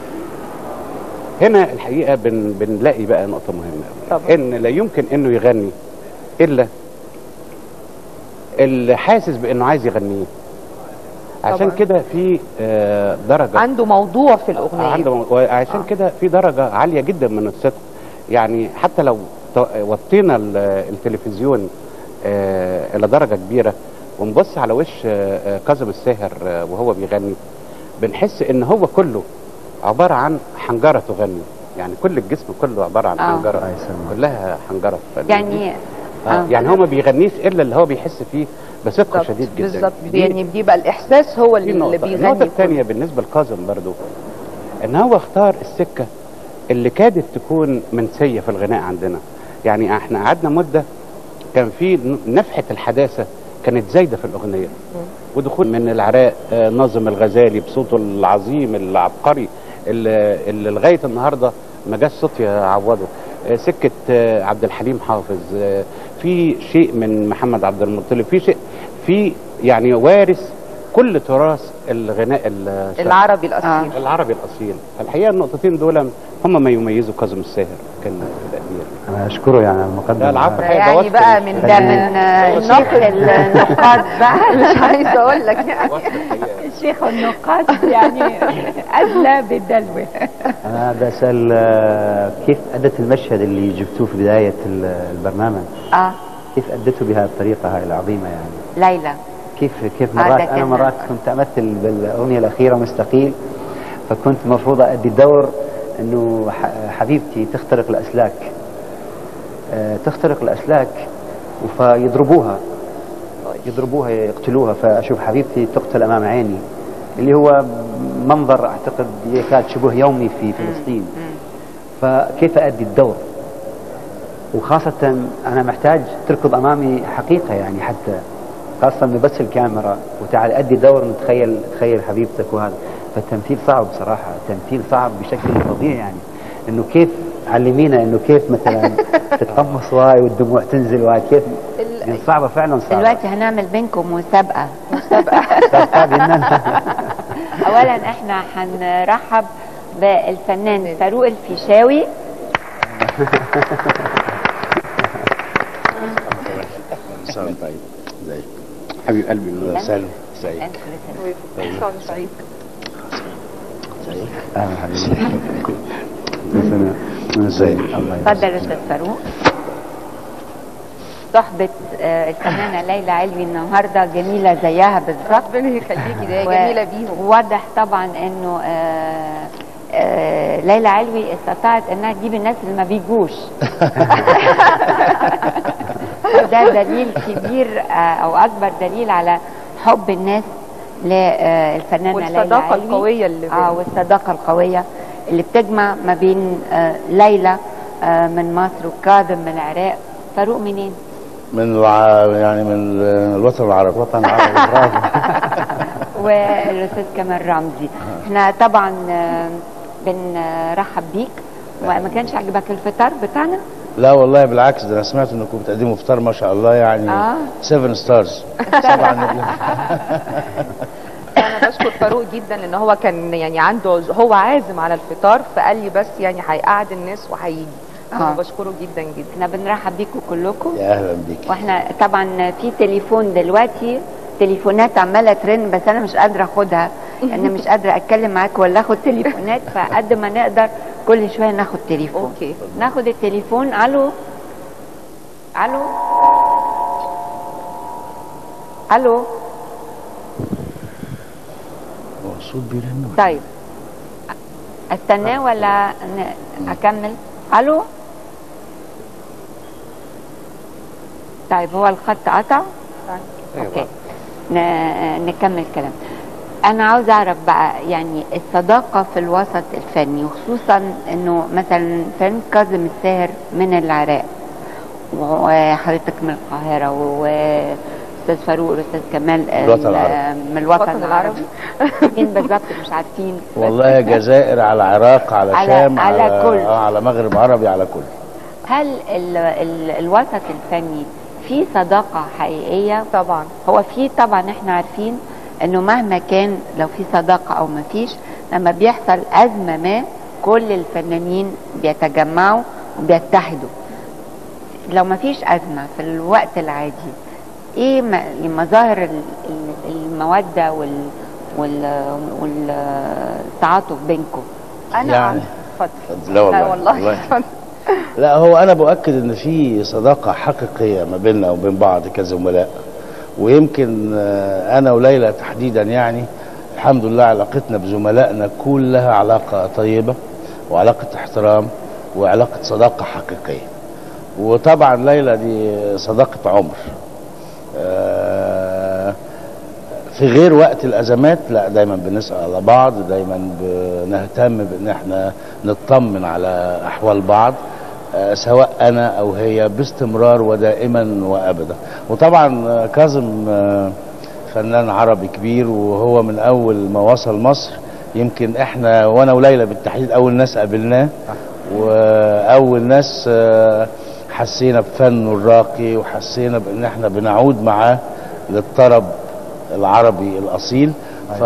هنا الحقيقة بن بنلاقي بقى نقطة مهمة أوي. طبعا. ان لا يمكن انه يغني الا اللي حاسس بانه عايز يغنيه عشان طبعا. كده في آه، درجة عنده موضوع في الاغنيه عنده وعشان آه. كده في درجة عالية جدا من الصدق يعني حتى لو ط- وطينا ال- التلفزيون آه، إلى درجة كبيرة ونبص على وش آه، آه، كاظم الساهر آه، وهو بيغني بنحس ان هو كله عبارة عن حنجرة تغني يعني كل الجسم كله عبارة عن آه. حنجرة الله يسلمك. كلها حنجرة فدي- يعني آه. يعني هو ما بيغنيش الا اللي هو بيحس فيه بثقه بالظبط، شديد جدا بالظبط دي- يعني بيبقى الاحساس هو دي اللي, اللي النقطة. بيغني النقطة كله. الثانية بالنسبة لكاظم برضو ان هو اختار السكة اللي كادت تكون منسية في الغناء عندنا يعني احنا قعدنا مدة كان في ن- نفحة الحداثة كانت زايدة في الأغنية ودخول من العراق آه، ناظم الغزالي بصوته العظيم العبقري اللي, اللي لغاية النهاردة ما جاش صوت يعوضه آه، سكة آه، عبد الحليم حافظ آه، في شيء من محمد عبد المطلب في شيء في يعني وارث كل تراث الغناء الشرقي. العربي الاصيل العربي الاصيل فالحقيقه النقطتين دول هم ما يميزوا كاظم الساهر كان التقدير انا اشكره يعني على المقدمه لا العفو يعني الحقيقة بقى وصف من ال- ده من آه، شيخ النقاد بقى مش عايزه اقول لك يعني وصف الحقيقة. شيخ النقاد يعني أدلى بالدلو انا بسال آه، كيف ادت المشهد اللي جبتوه في بدايه ال- البرنامج اه كيف ادته بهذه الطريقه هاي العظيمه يعني ليلى كيف كيف عادة مرات انا كان- مرات كنت امثل بالاغنيه الاخيره مستقيل فكنت المفروض ادي الدور انه ح- حبيبتي تخترق الاسلاك آه، تخترق الاسلاك فيضربوها يضربوها يقتلوها فاشوف حبيبتي تقتل امام عيني اللي هو منظر اعتقد يكاد شبه يومي في فلسطين فكيف ادي الدور وخاصة أنا محتاج تركض أمامي حقيقة يعني حتى خاصة إنه بس الكاميرا وتعال أدي دور نتخيل تخيل حبيبتك وهذا فالتمثيل صعب بصراحة التمثيل صعب بشكل فظيع يعني إنه كيف علمينا إنه كيف مثلا تتقمص واي والدموع تنزل واي كيف يعني صعبة فعلا صعبة دلوقتي هنعمل بينكم مسابقة صعب إننا أولا احنا هنرحب بالفنان فاروق الفيشاوي مساء طيب ازيك حبيب قلبي من سالم ازيك أنت لسه- سعيد أهلا حبيبي مثلا من ازيك الله يبارك. اتفضل يا استاذ فاروق صحبة آه، الفنانة ليلى علوي النهاردة جميلة زيها بالظبط ربنا يخليكي ده و- جميله بيهم واضح طبعا انه آه، آه، ليلى علوي استطاعت انها تجيب الناس اللي ما بيجوش ده دليل كبير آه، او اكبر دليل على حب الناس للفنانه ليلى والصداقة علوي. القوية اللي اه بينهم. والصداقه القويه اللي بتجمع ما بين آه، ليلى آه، من مصر وكاظم من العراق فاروق منين؟ من الع... يعني من الوطن العربي وطن عربي برافو والاستاذ كمال رمزي احنا طبعا آه، بنرحب بيك وما كانش عجبك الفطار بتاعنا لا والله بالعكس ده انا سمعت انكم بتقدموا فطار ما شاء الله يعني آه. 7 ستارز طبعا انا بشكر فاروق جدا لان هو كان يعني عنده هو عازم على الفطار فقال لي بس يعني هيقعد الناس وهيجي انا آه. بشكره جدا جدا احنا بنرحب بيكم كلكم يا اهلا بيك واحنا طبعا في تليفون دلوقتي تليفونات عماله ترن بس انا مش قادره اخدها انا مش قادره اتكلم معاك ولا اخد تليفونات فقد ما نقدر كل شويه ناخد تليفون اوكي ناخد التليفون الو الو الو هو الصوت بيرن طيب استناه ولا ن- اكمل الو طيب هو الخط قطع اوكي ن- نكمل كلام انا عاوز اعرف بقى يعني الصداقه في الوسط الفني وخصوصا انه مثلا فيلم كاظم الساهر من العراق وحضرتك من القاهره واستاذ فاروق والاستاذ كمال الوطن ال- العربي. من الوطن الوطن العربي فين بالظبط مش عارفين والله جزائر على عراق على, على- شام على كل. آه على مغرب عربي على كل هل ال ال الوسط الفني فيه صداقه حقيقيه طبعا هو في طبعا احنا عارفين انه مهما كان لو في صداقه او ما فيش لما بيحصل ازمه ما كل الفنانين بيتجمعوا وبيتحدوا لو ما فيش ازمه في الوقت العادي ايه م- مظاهر ال- ال- الموده وال وال والتعاطف بينكم انا يعني. اتفضل لا والله لا والله اتفضل لا هو انا بؤكد ان في صداقه حقيقيه ما بيننا وبين بعض كزملاء ويمكن آه، انا وليلى تحديدا يعني الحمد لله علاقتنا بزملائنا كلها علاقه طيبه وعلاقه احترام وعلاقه صداقه حقيقيه وطبعا ليلى دي صداقه عمر آه، في غير وقت الازمات لا دايما بنسال على بعض دايما بنهتم بان احنا نطمن على احوال بعض آه، سواء انا او هي باستمرار ودائما وابدا وطبعا آه، كاظم آه، فنان عربي كبير وهو من اول ما وصل مصر يمكن احنا وانا وليلى بالتحديد اول ناس قابلناه واول ناس آه، حسينا بفنه الراقي وحسينا بان احنا بنعود معاه للطرب العربي الاصيل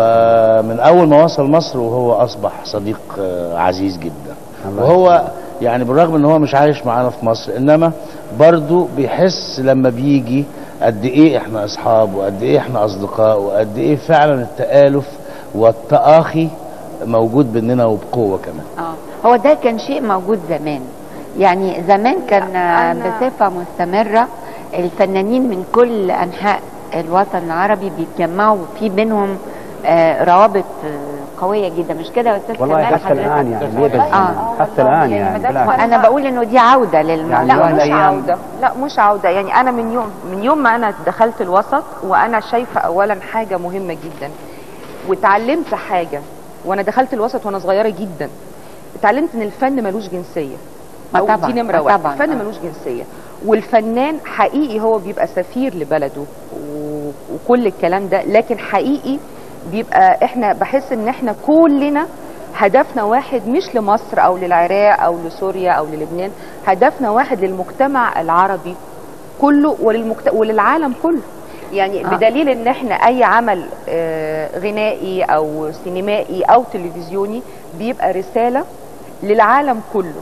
فمن اول ما وصل مصر وهو اصبح صديق آه، عزيز جدا الله وهو يعني بالرغم ان هو مش عايش معانا في مصر انما برضه بيحس لما بيجي قد ايه احنا اصحاب وقد ايه احنا اصدقاء وقد ايه فعلا التآلف والتآخي موجود بيننا وبقوه كمان اه هو ده كان شيء موجود زمان يعني زمان كان آه، أنا- بصفة مستمرة الفنانين من كل أنحاء الوطن العربي بيتجمعوا في بينهم آه، روابط آه، قوية جدا مش كده يا أستاذ والله كمال حتى حضرتك؟ الان يعني ليه بس آه. حتى الان يعني يعني بالعكس وأنا بقول إنه دي عودة للموضوع يعني لا يوم مش الأيام- عودة لا مش عودة يعني أنا من يوم من يوم ما أنا دخلت الوسط وأنا شايفة أولا حاجة مهمة جدا واتعلمت حاجة وأنا دخلت الوسط وأنا صغيرة جدا اتعلمت إن الفن ملوش جنسية ما أو طبعاً، دي ما نمرة واحد طبعاً، الفن آه. ملوش جنسية والفنان حقيقي هو بيبقى سفير لبلده و- وكل الكلام ده لكن حقيقي بيبقى احنا بحس ان احنا كلنا هدفنا واحد مش لمصر او للعراق او لسوريا او للبنان هدفنا واحد للمجتمع العربي كله وللمجت... وللعالم كله يعني آه. آه. بدليل ان احنا اي عمل آه، غنائي او سينمائي او تلفزيوني بيبقى رسالة للعالم كله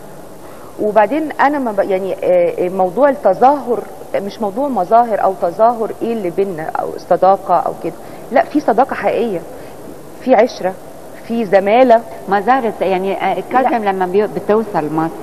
وبعدين انا ما ب... يعني آه، موضوع التظاهر مش موضوع مظاهر او تظاهر ايه اللي بينا او صداقه او كده لا في صداقه حقيقيه في عشره في زماله مظاهر الس- يعني آه، الكاظم لما بي- بتوصل مصر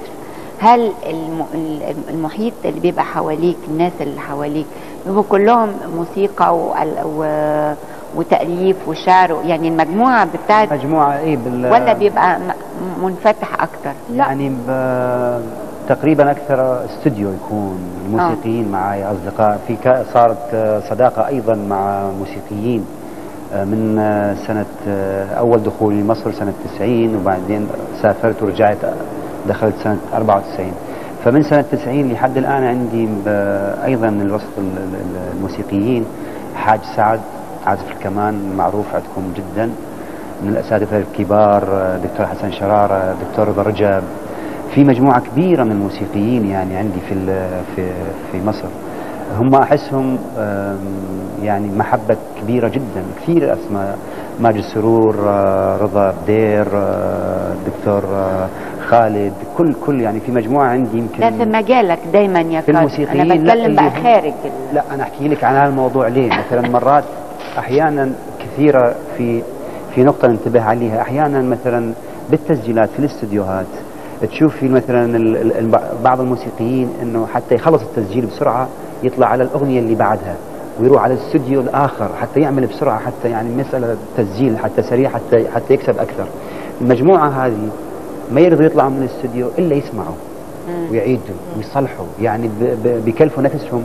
هل الم- ال- المحيط اللي بيبقى حواليك الناس اللي حواليك بيبقوا كلهم موسيقى وال- و- وتأليف وشعر يعني المجموعة بتاعت مجموعه ايه بال ولا بيبقى م- منفتح أكتر يعني ب... تقريبا اكثر استوديو يكون الموسيقيين معي اصدقاء في ك... صارت آه، صداقه ايضا مع موسيقيين آه، من آه، سنه آه، اول دخولي مصر سنه 90 وبعدين سافرت ورجعت آه، دخلت سنه 94 فمن سنه 90 لحد الان عندي ب... ايضا من الوسط ال- ال- الموسيقيين حاج سعد عازف الكمان معروف عندكم جدا من الاساتذه الكبار آه، دكتور حسن شراره دكتور رضا رجب في مجموعه كبيره من الموسيقيين يعني عندي في ال- في في مصر هم احسهم آم، يعني محبه كبيره جدا كثير اسماء ماجد سرور آه، رضا بدير آه، دكتور آه، خالد كل كل يعني في مجموعه عندي يمكن ده في مجالك دايما يا في كاظم الموسيقيين أنا لا، بتكلم اللي بقى هم- خارج ال- لا انا احكي لك عن هذا الموضوع ليه مثلا مرات احيانا كثيره في في نقطه ننتبه عليها احيانا مثلا بالتسجيلات في الاستديوهات تشوف في مثلا ال- ال- ال- بعض الموسيقيين انه حتى يخلص التسجيل بسرعه يطلع على الاغنيه اللي بعدها ويروح على الاستوديو الاخر حتى يعمل بسرعه حتى يعني مساله تسجيل حتى سريع حتى حتى يكسب اكثر المجموعه هذه ما يرضوا يطلعوا من الاستوديو الا يسمعوا ويعيدوا ويصلحوا يعني ب- ب- بيكلفوا نفسهم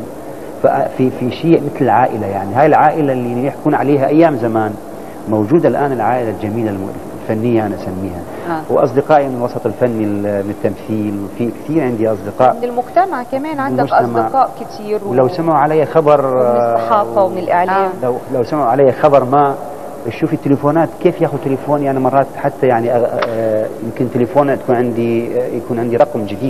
ففي في شيء مثل العائله يعني هاي العائله اللي يحكون عليها ايام زمان موجوده الان العائله الجميله الم- الفنيه انا اسميها آه. واصدقائي من الوسط الفني ال- من التمثيل وفي كثير عندي اصدقاء من المجتمع كمان عندك المجتمع. اصدقاء كتير و- ولو سمعوا علي خبر ومن آه، الصحافه ومن الاعلام لو لو سمعوا علي خبر ما شوف التليفونات كيف ياخذ تليفوني انا مرات حتى يعني أغ- آه، يمكن تليفون تكون عندي آه، يكون عندي رقم جديد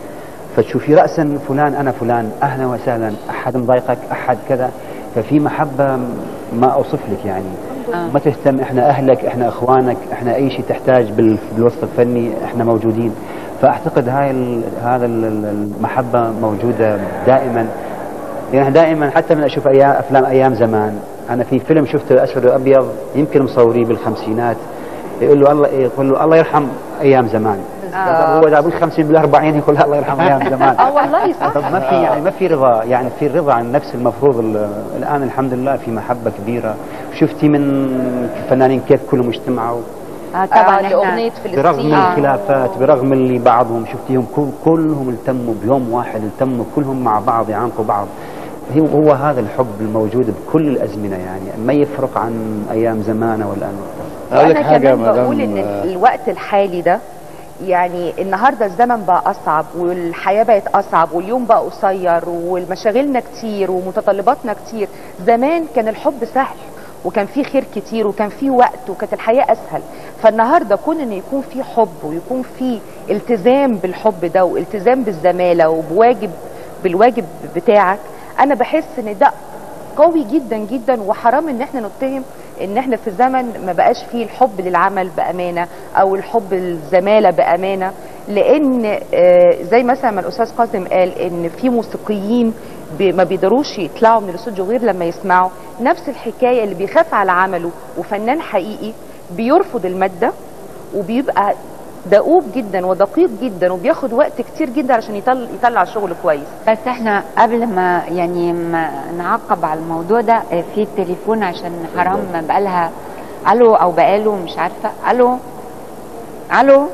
فتشوفي راسا فلان انا فلان اهلا وسهلا احد مضايقك احد كذا ففي محبه ما اوصف لك يعني آه. ما تهتم احنا اهلك احنا اخوانك احنا اي شيء تحتاج بال- بالوسط الفني احنا موجودين فاعتقد هاي ال- هذا ال- ال- المحبه موجوده دائما يعني دائما حتى من اشوف ايام افلام ايام زمان انا في فيلم شفته اسود وابيض يمكن مصوريه بالخمسينات يقول له الله يقول له الله يرحم ايام زمان هو اذا بالخمسين بالاربعين يقول الله يرحم ايام زمان اه والله صح طب ما في يعني ما في رضا يعني في الرضا عن النفس المفروض ال- الان الحمد لله في محبه كبيره شفتي من الفنانين كيف كلهم اجتمعوا آه طبعا آه إحنا- لاغنيه برغم فلسطين آه. الخلافات برغم اللي بعضهم شفتيهم كل كلهم التموا بيوم واحد التموا كلهم مع بعض يعانقوا بعض هو هو هذا الحب الموجود بكل الازمنه يعني ما يفرق عن ايام زمانه والان اقول لك وأنا حاجه يا كمان بقول مدام ان آه، الوقت الحالي ده يعني النهارده الزمن بقى اصعب والحياه بقت اصعب واليوم بقى قصير والمشاغلنا كتير ومتطلباتنا كتير زمان كان الحب سهل وكان فيه خير كتير وكان فيه وقت وكانت الحياه اسهل فالنهارده كون ان يكون فيه حب ويكون فيه التزام بالحب ده والتزام بالزماله وبواجب بالواجب بتاعك انا بحس ان ده قوي جدا جدا وحرام ان احنا نتهم ان احنا في زمن ما بقاش فيه الحب للعمل بامانه او الحب الزماله بامانه لان آه، زي مثلا ما الاستاذ قاسم قال ان في موسيقيين بي- ما بيقدروش يطلعوا من الاستوديو غير لما يسمعوا نفس الحكايه اللي بيخاف على عمله وفنان حقيقي بيرفض الماده وبيبقى دؤوب جدا ودقيق جدا وبياخد وقت كتير جدا عشان يطلع, يطلع شغل كويس بس احنا قبل ما يعني ما نعقب على الموضوع ده آه، في تليفون عشان حرام بقالها الو او بقاله مش عارفه الو الو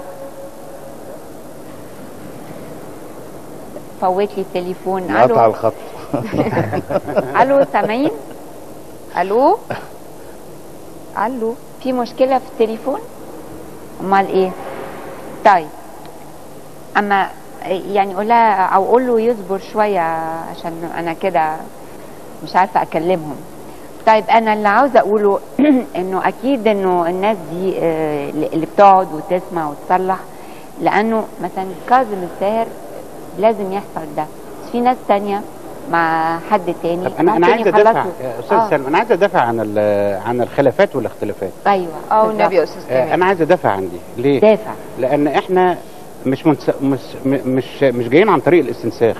فوت لي التليفون قطع الو الخط الو سامعين الو الو في مشكله في التليفون امال ايه طيب اما يعني قولها او قول له يصبر شويه عشان انا كده مش عارفه اكلمهم طيب انا اللي عاوزه اقوله انه اكيد انه الناس دي آه، اللي بتقعد وتسمع وتصلح لانه مثلا كاظم الساهر لازم يحصل ده بس في ناس تانية مع حد تاني طب انا انا ممكن عايز ادافع يخلصوا. يا استاذ آه، سلمى انا عايز ادافع عن ال- عن الخلافات والاختلافات ايوه اه بالظبط. والنبي يا استاذ آه، كمال انا عايز ادافع عن دي ليه دافع لان احنا مش منس... مش م- مش مش جايين عن طريق الاستنساخ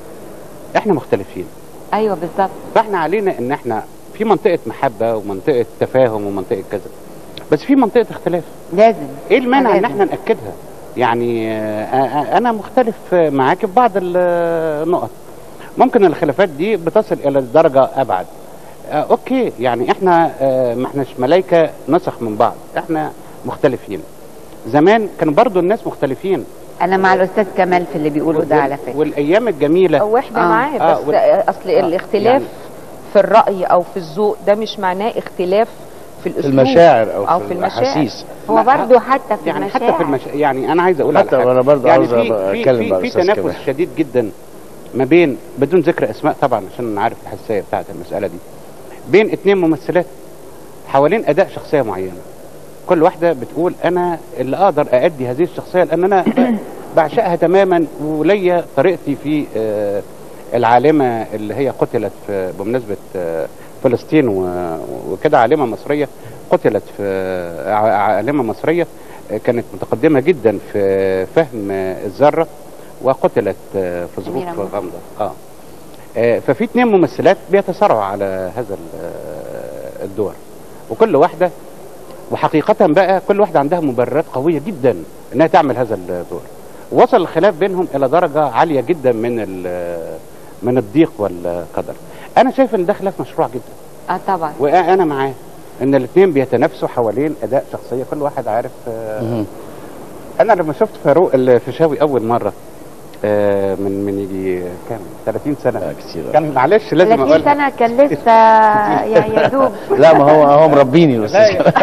احنا مختلفين ايوه بالظبط فاحنا علينا ان احنا في منطقه محبه ومنطقه تفاهم ومنطقه كذا بس في منطقه اختلاف لازم ايه المانع ان لازم. احنا ناكدها يعني آه، آه، انا مختلف معاك في بعض النقط ممكن الخلافات دي بتصل الى درجه ابعد آه، اوكي يعني احنا آه، ما احناش ملايكه نسخ من بعض احنا مختلفين زمان كان برضو الناس مختلفين انا مع الاستاذ كمال في اللي بيقوله ده على فكره والايام الجميله او احنا آه. معاه آه، بس وال- اصل الاختلاف يعني- في الراي او في الذوق ده مش معناه اختلاف في في الاسلوب المشاعر او, أو في, في المشاعر. الاحاسيس هو لا، برضه حتى في يعني المشاعر حتى في المش... يعني انا عايز اقول على حتى حاجه وأنا برضه يعني عاوز في أبقى في أتكلم في, مع في الأستاذ تنافس كمال. شديد جدا ما بين بدون ذكر اسماء طبعا عشان انا عارف الحساسيه بتاعت المساله دي بين اتنين ممثلات حوالين اداء شخصيه معينه كل واحده بتقول انا اللي اقدر اادي هذه الشخصيه لان انا ب- بعشقها تماما وليا طريقتي في آه، العالمه اللي هي قتلت في بمناسبه آه، فلسطين و- وكده عالمه مصريه قتلت في آه، ع- عالمه مصريه آه، كانت متقدمه جدا في فهم آه، الذره وقتلت آه، في ظروف أميرة مصر. غامضه اه آه، ففي اتنين ممثلات بيتصارعوا على هذا ال- آه، الدور وكل واحده وحقيقة بقى كل واحدة عندها مبررات قوية جدا انها تعمل هذا الدور وصل الخلاف بينهم الى درجة عالية جدا من ال- من الضيق والقدر انا شايف ان ده خلاف مشروع جدا اه طبعا وانا معاه ان الاثنين بيتنافسوا حوالين اداء شخصية كل واحد عارف آه، مهم. انا لما شفت فاروق الفيشاوي اول مرة آه، من من يجي كام 30 سنة لا كتير كان معلش لازم 30 اقول سنه كان لسه يا يا دوب لا ما هو هو مربيني لا الاستاذ يا-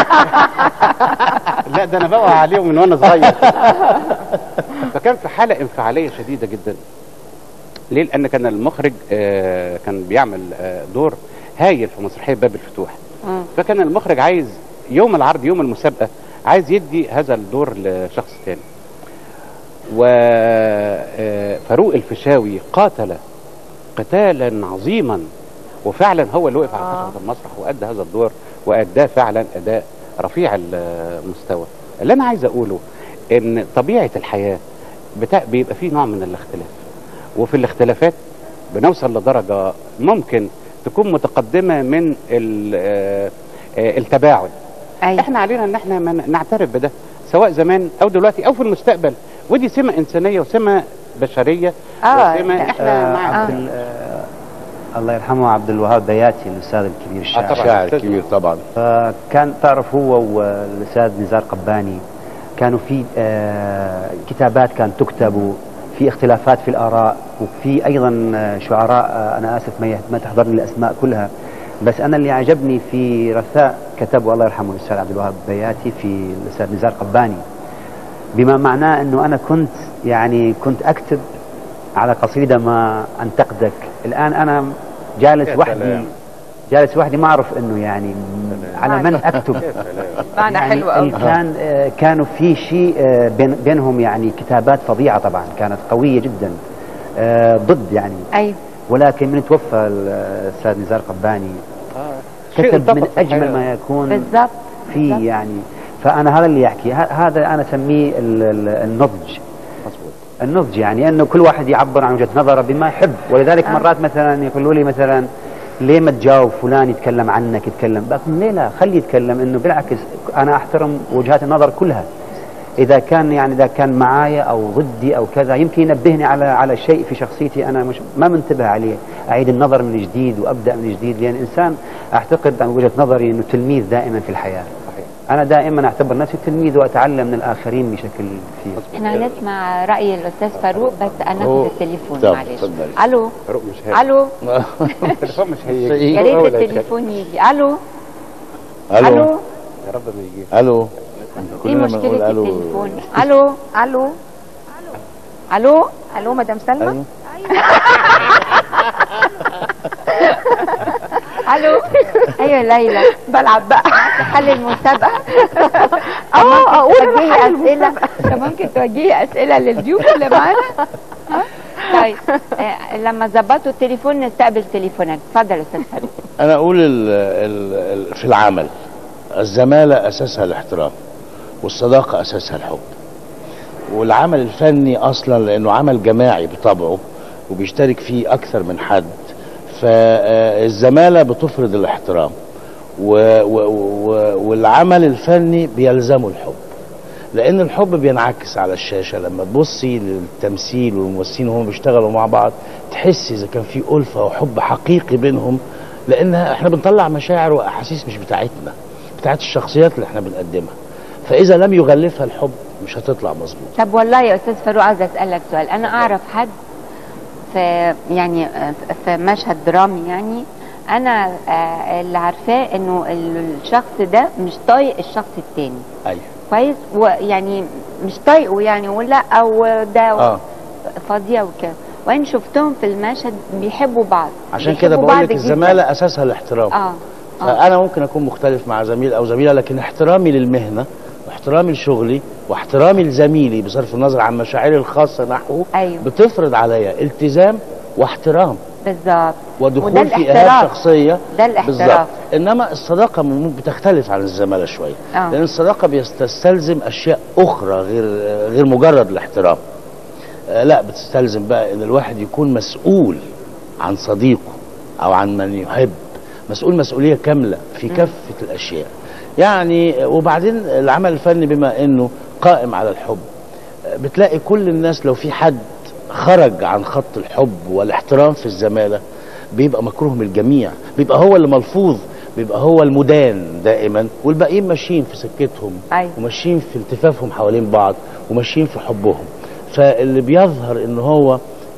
لا ده انا بوعى عليهم من وانا صغير فكان في حاله انفعاليه شديده جدا ليه لان كان المخرج آه، كان بيعمل آه، دور هايل في مسرحيه باب الفتوح مم. فكان المخرج عايز يوم العرض يوم المسابقه عايز يدي هذا الدور لشخص تاني وفاروق الفشاوي قاتل قتالا عظيما وفعلا هو اللي وقف على آه. خشبه المسرح وادى هذا الدور واداه فعلا اداء رفيع المستوى اللي انا عايز اقوله ان طبيعه الحياه بتا... بيبقى فيه نوع من الاختلاف وفي الاختلافات بنوصل لدرجه ممكن تكون متقدمه من ال... آه، آه، التباعد ايوه احنا علينا ان احنا ما نعترف بده سواء زمان او دلوقتي او في المستقبل ودي سمه انسانيه وسمه بشريه آه، وسمه ده- احنا آه. مع في ال- آه، الله يرحمه عبد الوهاب بياتي الاستاذ الكبير الشاعر طبعاً. شاعر كبير طبعا فكان تعرف هو والاستاذ نزار قباني كانوا في آه، كتابات كانت تكتب في اختلافات في الاراء وفي ايضا آه، شعراء آه، انا اسف ما يهت- ما تحضرني الاسماء كلها بس انا اللي عجبني في رثاء كتبه الله يرحمه الاستاذ عبد الوهاب بياتي في الاستاذ نزار قباني بما معناه انه انا كنت يعني كنت اكتب على قصيده ما انتقدك الان انا جالس يا وحدي سلام. جالس وحدي ما اعرف انه يعني على من اكتب معنى يعني حلو قوي كان آه، كانوا في شيء آه، بين بينهم يعني كتابات فظيعه طبعا كانت قويه جدا آه، ضد يعني ايوه ولكن من توفى الاستاذ نزار قباني شيء كتب من انتقد في اجمل الحياة. ما يكون بالظبط في يعني فانا هذا اللي يحكي ه- هذا انا اسميه ال- ال- النضج مظبوط النضج يعني انه كل واحد يعبر عن وجهه نظره بما يحب ولذلك آه. مرات مثلا يقولوا لي مثلا ليه ما تجاوب فلان يتكلم عنك يتكلم بقول ليه لا خليه يتكلم انه بالعكس انا احترم وجهات النظر كلها اذا كان يعني اذا كان معايا او ضدي او كذا يمكن ينبهني على على شيء في شخصيتي انا مش ما منتبه عليه اعيد النظر من جديد وابدا من جديد لان الانسان اعتقد عن وجهه نظري انه تلميذ دائما في الحياه صحيح انا دائما اعتبر نفسي تلميذ واتعلم من الاخرين بشكل كثير احنا هنسمع راي الاستاذ فاروق بس انا أوه. هاخد التليفون طب، معلش اتفضلي. الو فاروق مش هيك الو التليفون مش هيك يا ريت التليفون يجي الو الو الو يا رب ما يجي الو ايه كلنا بنقول مشكله الو التليفون الو الو الو الو مدام سلمى أيوة. الو ايوه ليلى بلعب بقى حل المسابقه اه اقول توجهي أنا حل اسئله المسابقة. طب ممكن توجهي اسئله للضيوف اللي معانا ها؟ طيب آه، لما ظبطوا التليفون نستقبل تليفونات اتفضل يا استاذ فاروق انا اقول ال ال ال في العمل الزمالة اساسها الاحترام والصداقة اساسها الحب والعمل الفني اصلا لانه عمل جماعي بطبعه وبيشترك فيه اكثر من حد فالزمالة بتفرض الاحترام و و و والعمل الفني بيلزمه الحب لان الحب بينعكس على الشاشه لما تبصي للتمثيل والممثلين وهم بيشتغلوا مع بعض تحسي اذا كان في الفه وحب حقيقي بينهم لان احنا بنطلع مشاعر واحاسيس مش بتاعتنا بتاعت الشخصيات اللي احنا بنقدمها فاذا لم يغلفها الحب مش هتطلع مظبوط طب والله يا استاذ فاروق عايز اسالك سؤال انا اعرف حد في يعني آه، في مشهد درامي يعني انا آه، اللي عارفاه انه الشخص ده مش طايق الشخص التاني ايوه كويس ويعني مش طايقه يعني ولا او ده اه فظيع وكده وان شفتهم في المشهد بيحبوا بعض عشان كده بيحبوا بقول بعض لك جداً. الزماله اساسها الاحترام اه اه فانا ممكن اكون مختلف مع زميل او زميله لكن احترامي للمهنه واحترامي لشغلي واحترامي لزميلي بصرف النظر عن مشاعري الخاصه نحوه ايوه بتفرض عليا التزام واحترام بالظبط وده ودخول في ايهاب الاحتراف. شخصيه ده الاحتراف بالظبط انما الصداقه مم- بتختلف عن الزماله شويه آه. لان الصداقه بتستلزم اشياء اخرى غير غير مجرد الاحترام آه، لا بتستلزم بقى ان الواحد يكون مسؤول عن صديقه او عن من يحب مسؤول مسؤوليه كامله في كافه الاشياء يعني وبعدين العمل الفني بما انه قائم على الحب آه، بتلاقي كل الناس لو في حد خرج عن خط الحب والاحترام في الزماله بيبقى مكروه من الجميع بيبقى هو اللي ملفوظ بيبقى هو المدان دائما والباقيين ماشيين في سكتهم أيوة. وماشيين في التفافهم حوالين بعض وماشيين في حبهم فاللي بيظهر ان هو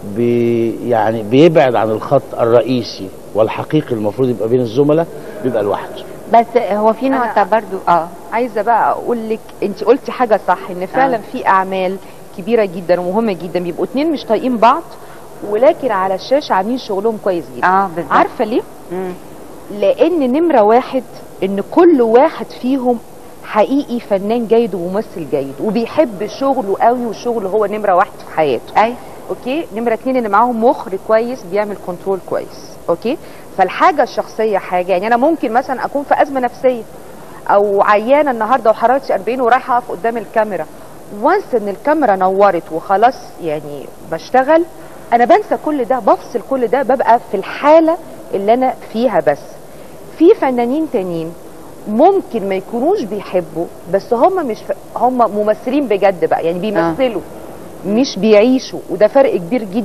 بي يعني بيبعد عن الخط الرئيسي والحقيقي المفروض يبقى بين الزملاء بيبقى لوحده بس هو في نقطه برضو اه عايزه بقى اقول لك انت قلتي حاجه صح ان فعلا آه. في اعمال كبيره جدا ومهمه جدا بيبقوا اتنين مش طايقين بعض ولكن على الشاشه عاملين شغلهم كويس جدا اه بالظبط عارفه ليه مم. لان نمره واحد ان كل واحد فيهم حقيقي فنان جيد وممثل جيد وبيحب شغله قوي وشغله هو نمره واحد في حياته اي اوكي نمره اتنين ان معاهم مخرج كويس بيعمل كنترول كويس اوكي فالحاجه الشخصيه حاجه يعني انا ممكن مثلا اكون في ازمه نفسيه او عيانه النهارده وحرارتي 40 ورايحه اقف قدام الكاميرا وانس ان الكاميرا نورت وخلاص يعني بشتغل انا بنسى كل ده بفصل كل ده ببقى في الحاله اللي انا فيها بس في فنانين تانيين ممكن ما يكونوش بيحبوا بس هم مش ف... هم ممثلين بجد بقى يعني بيمثلوا مش بيعيشوا وده فرق كبير جدا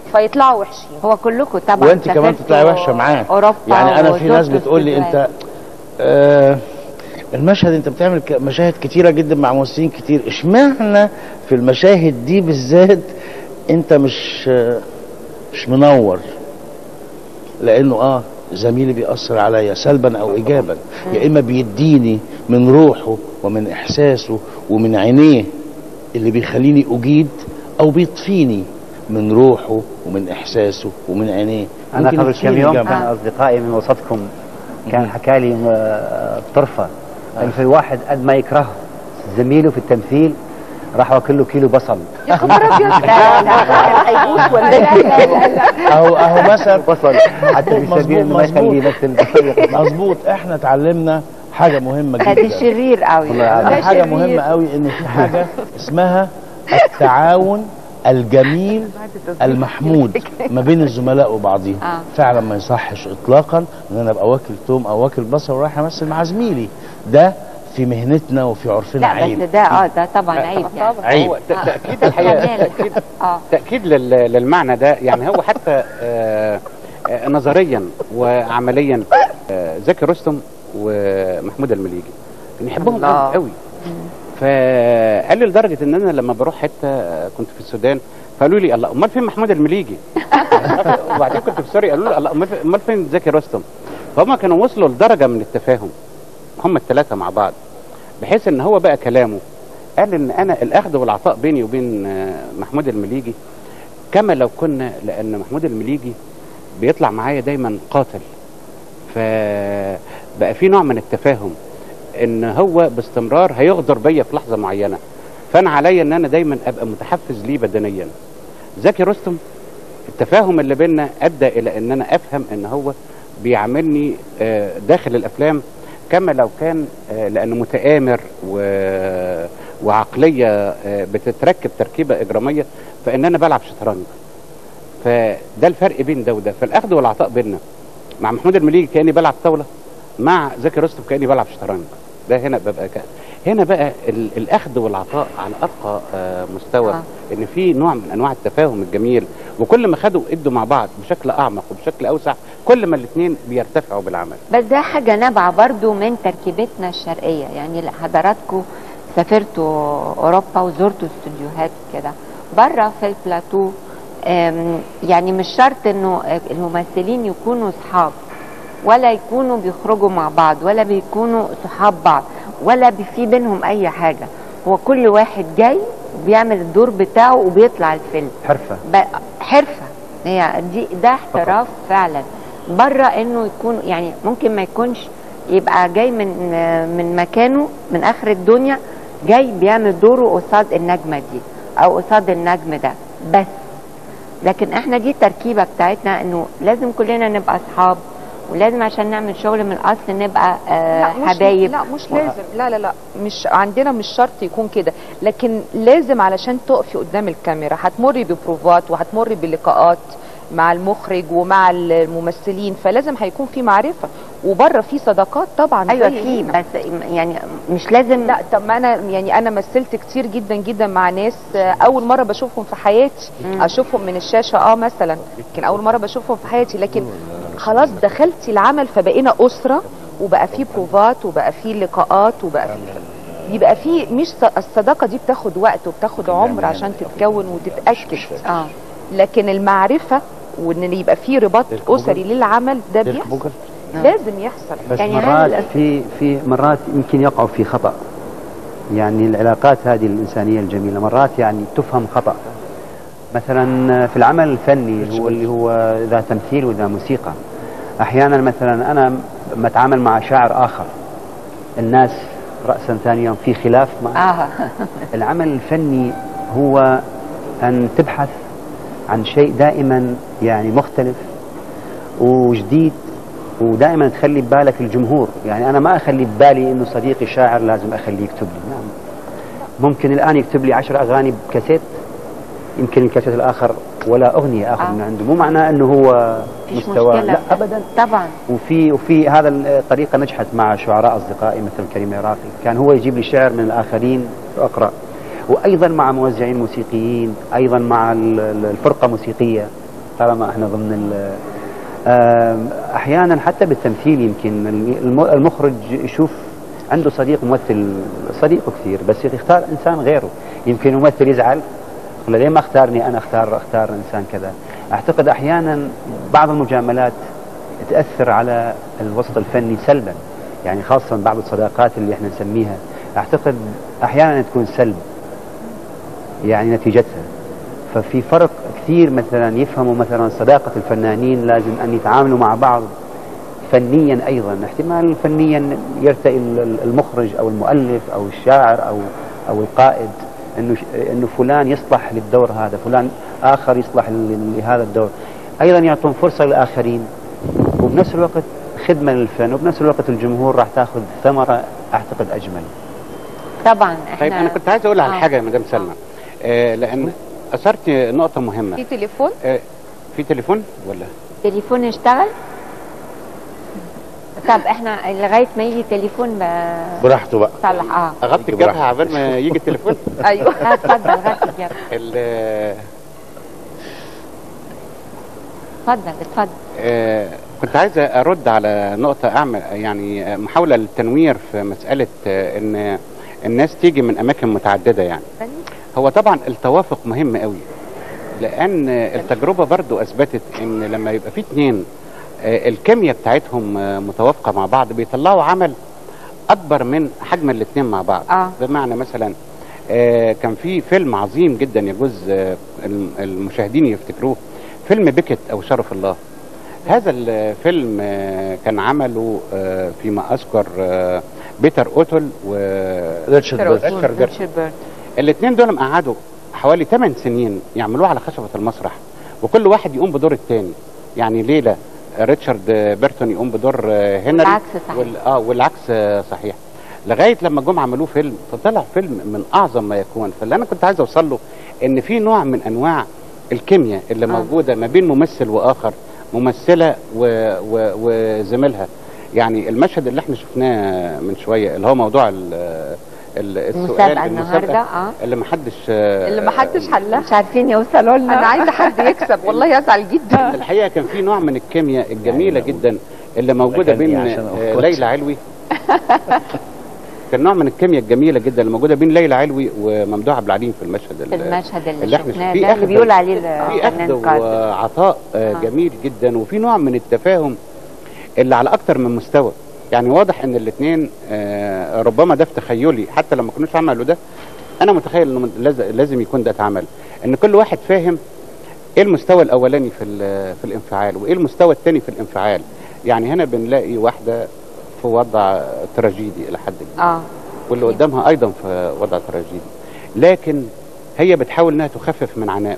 فيطلعوا وحشين هو كلكم طبعا وانت كمان سافرتوا تطلعي وحشه معاه اوروبا يعني انا في ناس وزرتوا بتقول لي انت استوديوهات. آه المشهد انت بتعمل ك- مشاهد كتيره جدا مع ممثلين كتير اشمعنى في المشاهد دي بالذات انت مش آه مش منور لانه اه زميلي بيأثر عليا سلبا او ايجابا يا اما بيديني من روحه ومن احساسه ومن عينيه اللي بيخليني اجيد او بيطفيني من روحه ومن احساسه ومن عينيه انا ممكن قبل يطفيني كم يوم جنبه. كان اصدقائي من وسطكم كان حكى لي آه، طرفه قال في واحد قد ما يكرهه زميله في التمثيل راح واكل له كيلو بصل يا خبر ابيض هيبوس ولا ايه اهو اهو مثلا بصل حتى في سبيل انه ما يخليه يمثل بصل مظبوط احنا اتعلمنا حاجه مهمه ده جدا شرير قوي والله العظيم. حاجه شرير. مهمه قوي ان في حاجه اسمها التعاون الجميل المحمود ما بين الزملاء وبعضهم آه. فعلا ما يصحش اطلاقا ان انا ابقى واكل توم او واكل بصل ورايح امثل مع زميلي ده في مهنتنا وفي عرفنا لا عيب بس ده اه ده طبعا عيب يعني عيب هو ت- تأكيد الحقيقة تأكيد اه تأكيد لل- للمعنى ده يعني هو حتى آه، آه، نظريا وعمليا آه، زكي رستم ومحمود المليجي كان يحبهم الله. قوي قوي فقال لي لدرجة ان انا لما بروح حتة آه، كنت في السودان فقالوا لي الله امال فين محمود المليجي وبعدين كنت في سوريا قالوا لي الله امال فين- امال فين زكي رستم فهم كانوا وصلوا لدرجة من التفاهم هم الثلاثة مع بعض بحيث ان هو بقى كلامه قال ان انا الاخذ والعطاء بيني وبين آه، محمود المليجي كما لو كنا لان محمود المليجي بيطلع معايا دايما قاتل فبقى في نوع من التفاهم ان هو باستمرار هيغدر بيا في لحظه معينه فانا عليا ان انا دايما ابقى متحفز ليه بدنيا زكي رستم التفاهم اللي بينا ادى الى ان انا افهم ان هو بيعاملني آه، داخل الافلام كما لو كان آه، لانه متآمر و... وعقليه آه، بتتركب تركيبه اجراميه فان انا بلعب شطرنج فده الفرق بين ده وده فالاخذ والعطاء بيننا مع محمود المليجي كاني بلعب طاوله مع زكي رستم كاني بلعب شطرنج ده هنا ببقى كده هنا بقى ال- الاخذ والعطاء على ارقى آه، مستوى آه. ان في نوع من انواع التفاهم الجميل وكل ما خدوا ادوا مع بعض بشكل اعمق وبشكل اوسع كل ما الاثنين بيرتفعوا بالعمل بس ده حاجة نابعة برضو من تركيبتنا الشرقية يعني حضراتكم سافرتوا أوروبا وزرتوا استوديوهات كده بره في البلاتو أم، يعني مش شرط انه الممثلين يكونوا صحاب ولا يكونوا بيخرجوا مع بعض ولا بيكونوا صحاب بعض ولا بي- في بينهم اي حاجة هو كل واحد جاي بيعمل الدور بتاعه وبيطلع الفيلم حرفه ب- حرفه هي دي ده احتراف فعلا بره انه يكون يعني ممكن ما يكونش يبقى جاي من من مكانه من اخر الدنيا جاي بيعمل دوره قصاد النجمه دي او قصاد النجم ده بس لكن احنا دي التركيبه بتاعتنا انه لازم كلنا نبقى اصحاب ولازم عشان نعمل شغل من الاصل نبقى آه لا مش حبايب لا مش لازم لا لا لا مش عندنا مش شرط يكون كده لكن لازم علشان تقفي قدام الكاميرا هتمري ببروفات وهتمري بلقاءات مع المخرج ومع الممثلين فلازم هيكون في معرفه وبره في صداقات طبعا ايوه زي في هنا. بس يعني مش لازم لا طب ما انا يعني انا مثلت كتير جدا جدا مع ناس آه، اول مره بشوفهم في حياتي مم. اشوفهم من الشاشه اه مثلا لكن اول مره بشوفهم في حياتي لكن خلاص دخلتي العمل فبقينا اسره وبقى في بروفات وبقى في لقاءات وبقى في يبقى في مش ص- الصداقه دي بتاخد وقت وبتاخد عمر عشان تتكون وتتاكد اه لكن المعرفه وان يبقى في رباط اسري للعمل ده بيحصل لازم يحصل بس يعني مرات هل- في في مرات يمكن يقعوا في خطأ يعني العلاقات هذه الإنسانية الجميلة مرات يعني تفهم خطأ مثلا في العمل الفني اللي هو اللي هو ذا تمثيل وذا موسيقى أحيانا مثلا أنا ما أتعامل مع شاعر آخر الناس رأسا ثانيا في خلاف مع اه العمل الفني هو أن تبحث عن شيء دائما يعني مختلف وجديد ودائما تخلي ببالك الجمهور يعني أنا ما أخلي ببالي أنه صديقي شاعر لازم أخليه يكتب لي نعم ممكن الآن يكتب لي عشر أغاني بكاسيت يمكن الكاسيت الآخر ولا أغنية آخر آه. من عنده مو معناه أنه هو مفيش مستوى مشكلة لا أبدا طبعا وفي وفي هذا الطريقة نجحت مع شعراء أصدقائي مثل كريم العراقي كان هو يجيب لي شعر من الآخرين وأقرأ وأيضا مع موزعين موسيقيين أيضا مع ال- ال- الفرقة موسيقية طالما احنا ضمن ال آم، احيانا حتى بالتمثيل يمكن الم- المخرج يشوف عنده صديق ممثل صديقه كثير بس يختار انسان غيره يمكن ممثل يزعل ولا ليه ما اختارني انا اختار اختار انسان كذا اعتقد احيانا بعض المجاملات تاثر على الوسط الفني سلبا يعني خاصه بعض الصداقات اللي احنا نسميها اعتقد احيانا تكون سلب يعني نتيجتها ففي فرق كثير مثلا يفهموا مثلا صداقة الفنانين لازم أن يتعاملوا مع بعض فنيا أيضا احتمال فنيا يرتئي ال- المخرج أو المؤلف أو الشاعر أو أو القائد انه ش- انه فلان يصلح للدور هذا فلان اخر يصلح ل- لهذا الدور ايضا يعطون فرصه للاخرين وبنفس الوقت خدمه للفن وبنفس الوقت الجمهور راح تاخذ ثمره اعتقد اجمل طبعا احنا طيب انا كنت عايز اقول على آه. حاجه يا مدام سلمى آه لان اثرت نقطه مهمه في تليفون آه في تليفون ولا تليفون اشتغل طب احنا لغايه ما يجي تليفون براحته بقى بصلح اه اغطي يجي الجبهه براحته. عبال ما يجي التليفون ايوه لا اتفضل غطي الجبهه ال- اتفضل اتفضل آه، كنت عايز ارد على نقطه اعمل يعني آه، محاوله للتنوير في مساله آه، ان الناس تيجي من اماكن متعدده يعني هو طبعا التوافق مهم قوي لان التجربه برضو اثبتت ان لما يبقى في اتنين آه، الكيمياء بتاعتهم آه، متوافقه مع بعض بيطلعوا عمل اكبر من حجم الاتنين مع بعض آه. بمعنى مثلا آه، كان في فيلم عظيم جدا يجوز آه، الم- المشاهدين يفتكروه فيلم بكت او شرف الله هذا الفيلم آه، كان عمله آه، فيما اذكر آه، بيتر اوتل و ريتشارد ريتشارد بيرت. ريتشارد بيرت. ريتشارد بيرت الاثنين دول قعدوا حوالي 8 سنين يعملوه على خشبة المسرح وكل واحد يقوم بدور التاني يعني ليلة ريتشارد بيرتون يقوم بدور آه، هنري والعكس صحيح. وال... اه والعكس آه، صحيح لغايه لما جم عملوه فيلم فطلع فيلم من اعظم ما يكون فاللي انا كنت عايز اوصل له ان في نوع من انواع الكيمياء اللي آه. موجوده ما بين ممثل واخر ممثله و... و... وزميلها يعني المشهد اللي احنا شفناه من شويه اللي هو موضوع ال... ال- السؤال المسابقه النهارده اه اللي محدش آه، اللي ما حدش حلها مش عارفين يوصلوا لنا انا عايزه حد يكسب والله يزعل جدا الحقيقه كان في نوع من الكيمياء الجميله جدا اللي موجوده كان إيه بين عشان آه، أخوات؟ ليلى علوي كان نوع من الكيمياء الجميله جدا اللي موجوده بين ليلى علوي وممدوح عبد العليم في المشهد في ال- المشهد اللي, اللي احنا شفناه في ده اللي أخذ- بيقول عليه في الفنان اخذ قاسم وعطاء آه، آه. جميل جدا وفي نوع من التفاهم اللي على اكتر من مستوى يعني واضح ان الاثنين ربما ده في تخيلي حتى لما كانوش عملوا ده انا متخيل انه لاز- لازم يكون ده اتعمل ان كل واحد فاهم ايه المستوى الاولاني في ال- في الانفعال وايه المستوى الثاني في الانفعال يعني هنا بنلاقي واحده في وضع تراجيدي الى حد كبير اه واللي قدامها ايضا في وضع تراجيدي لكن هي بتحاول انها تخفف من عنائه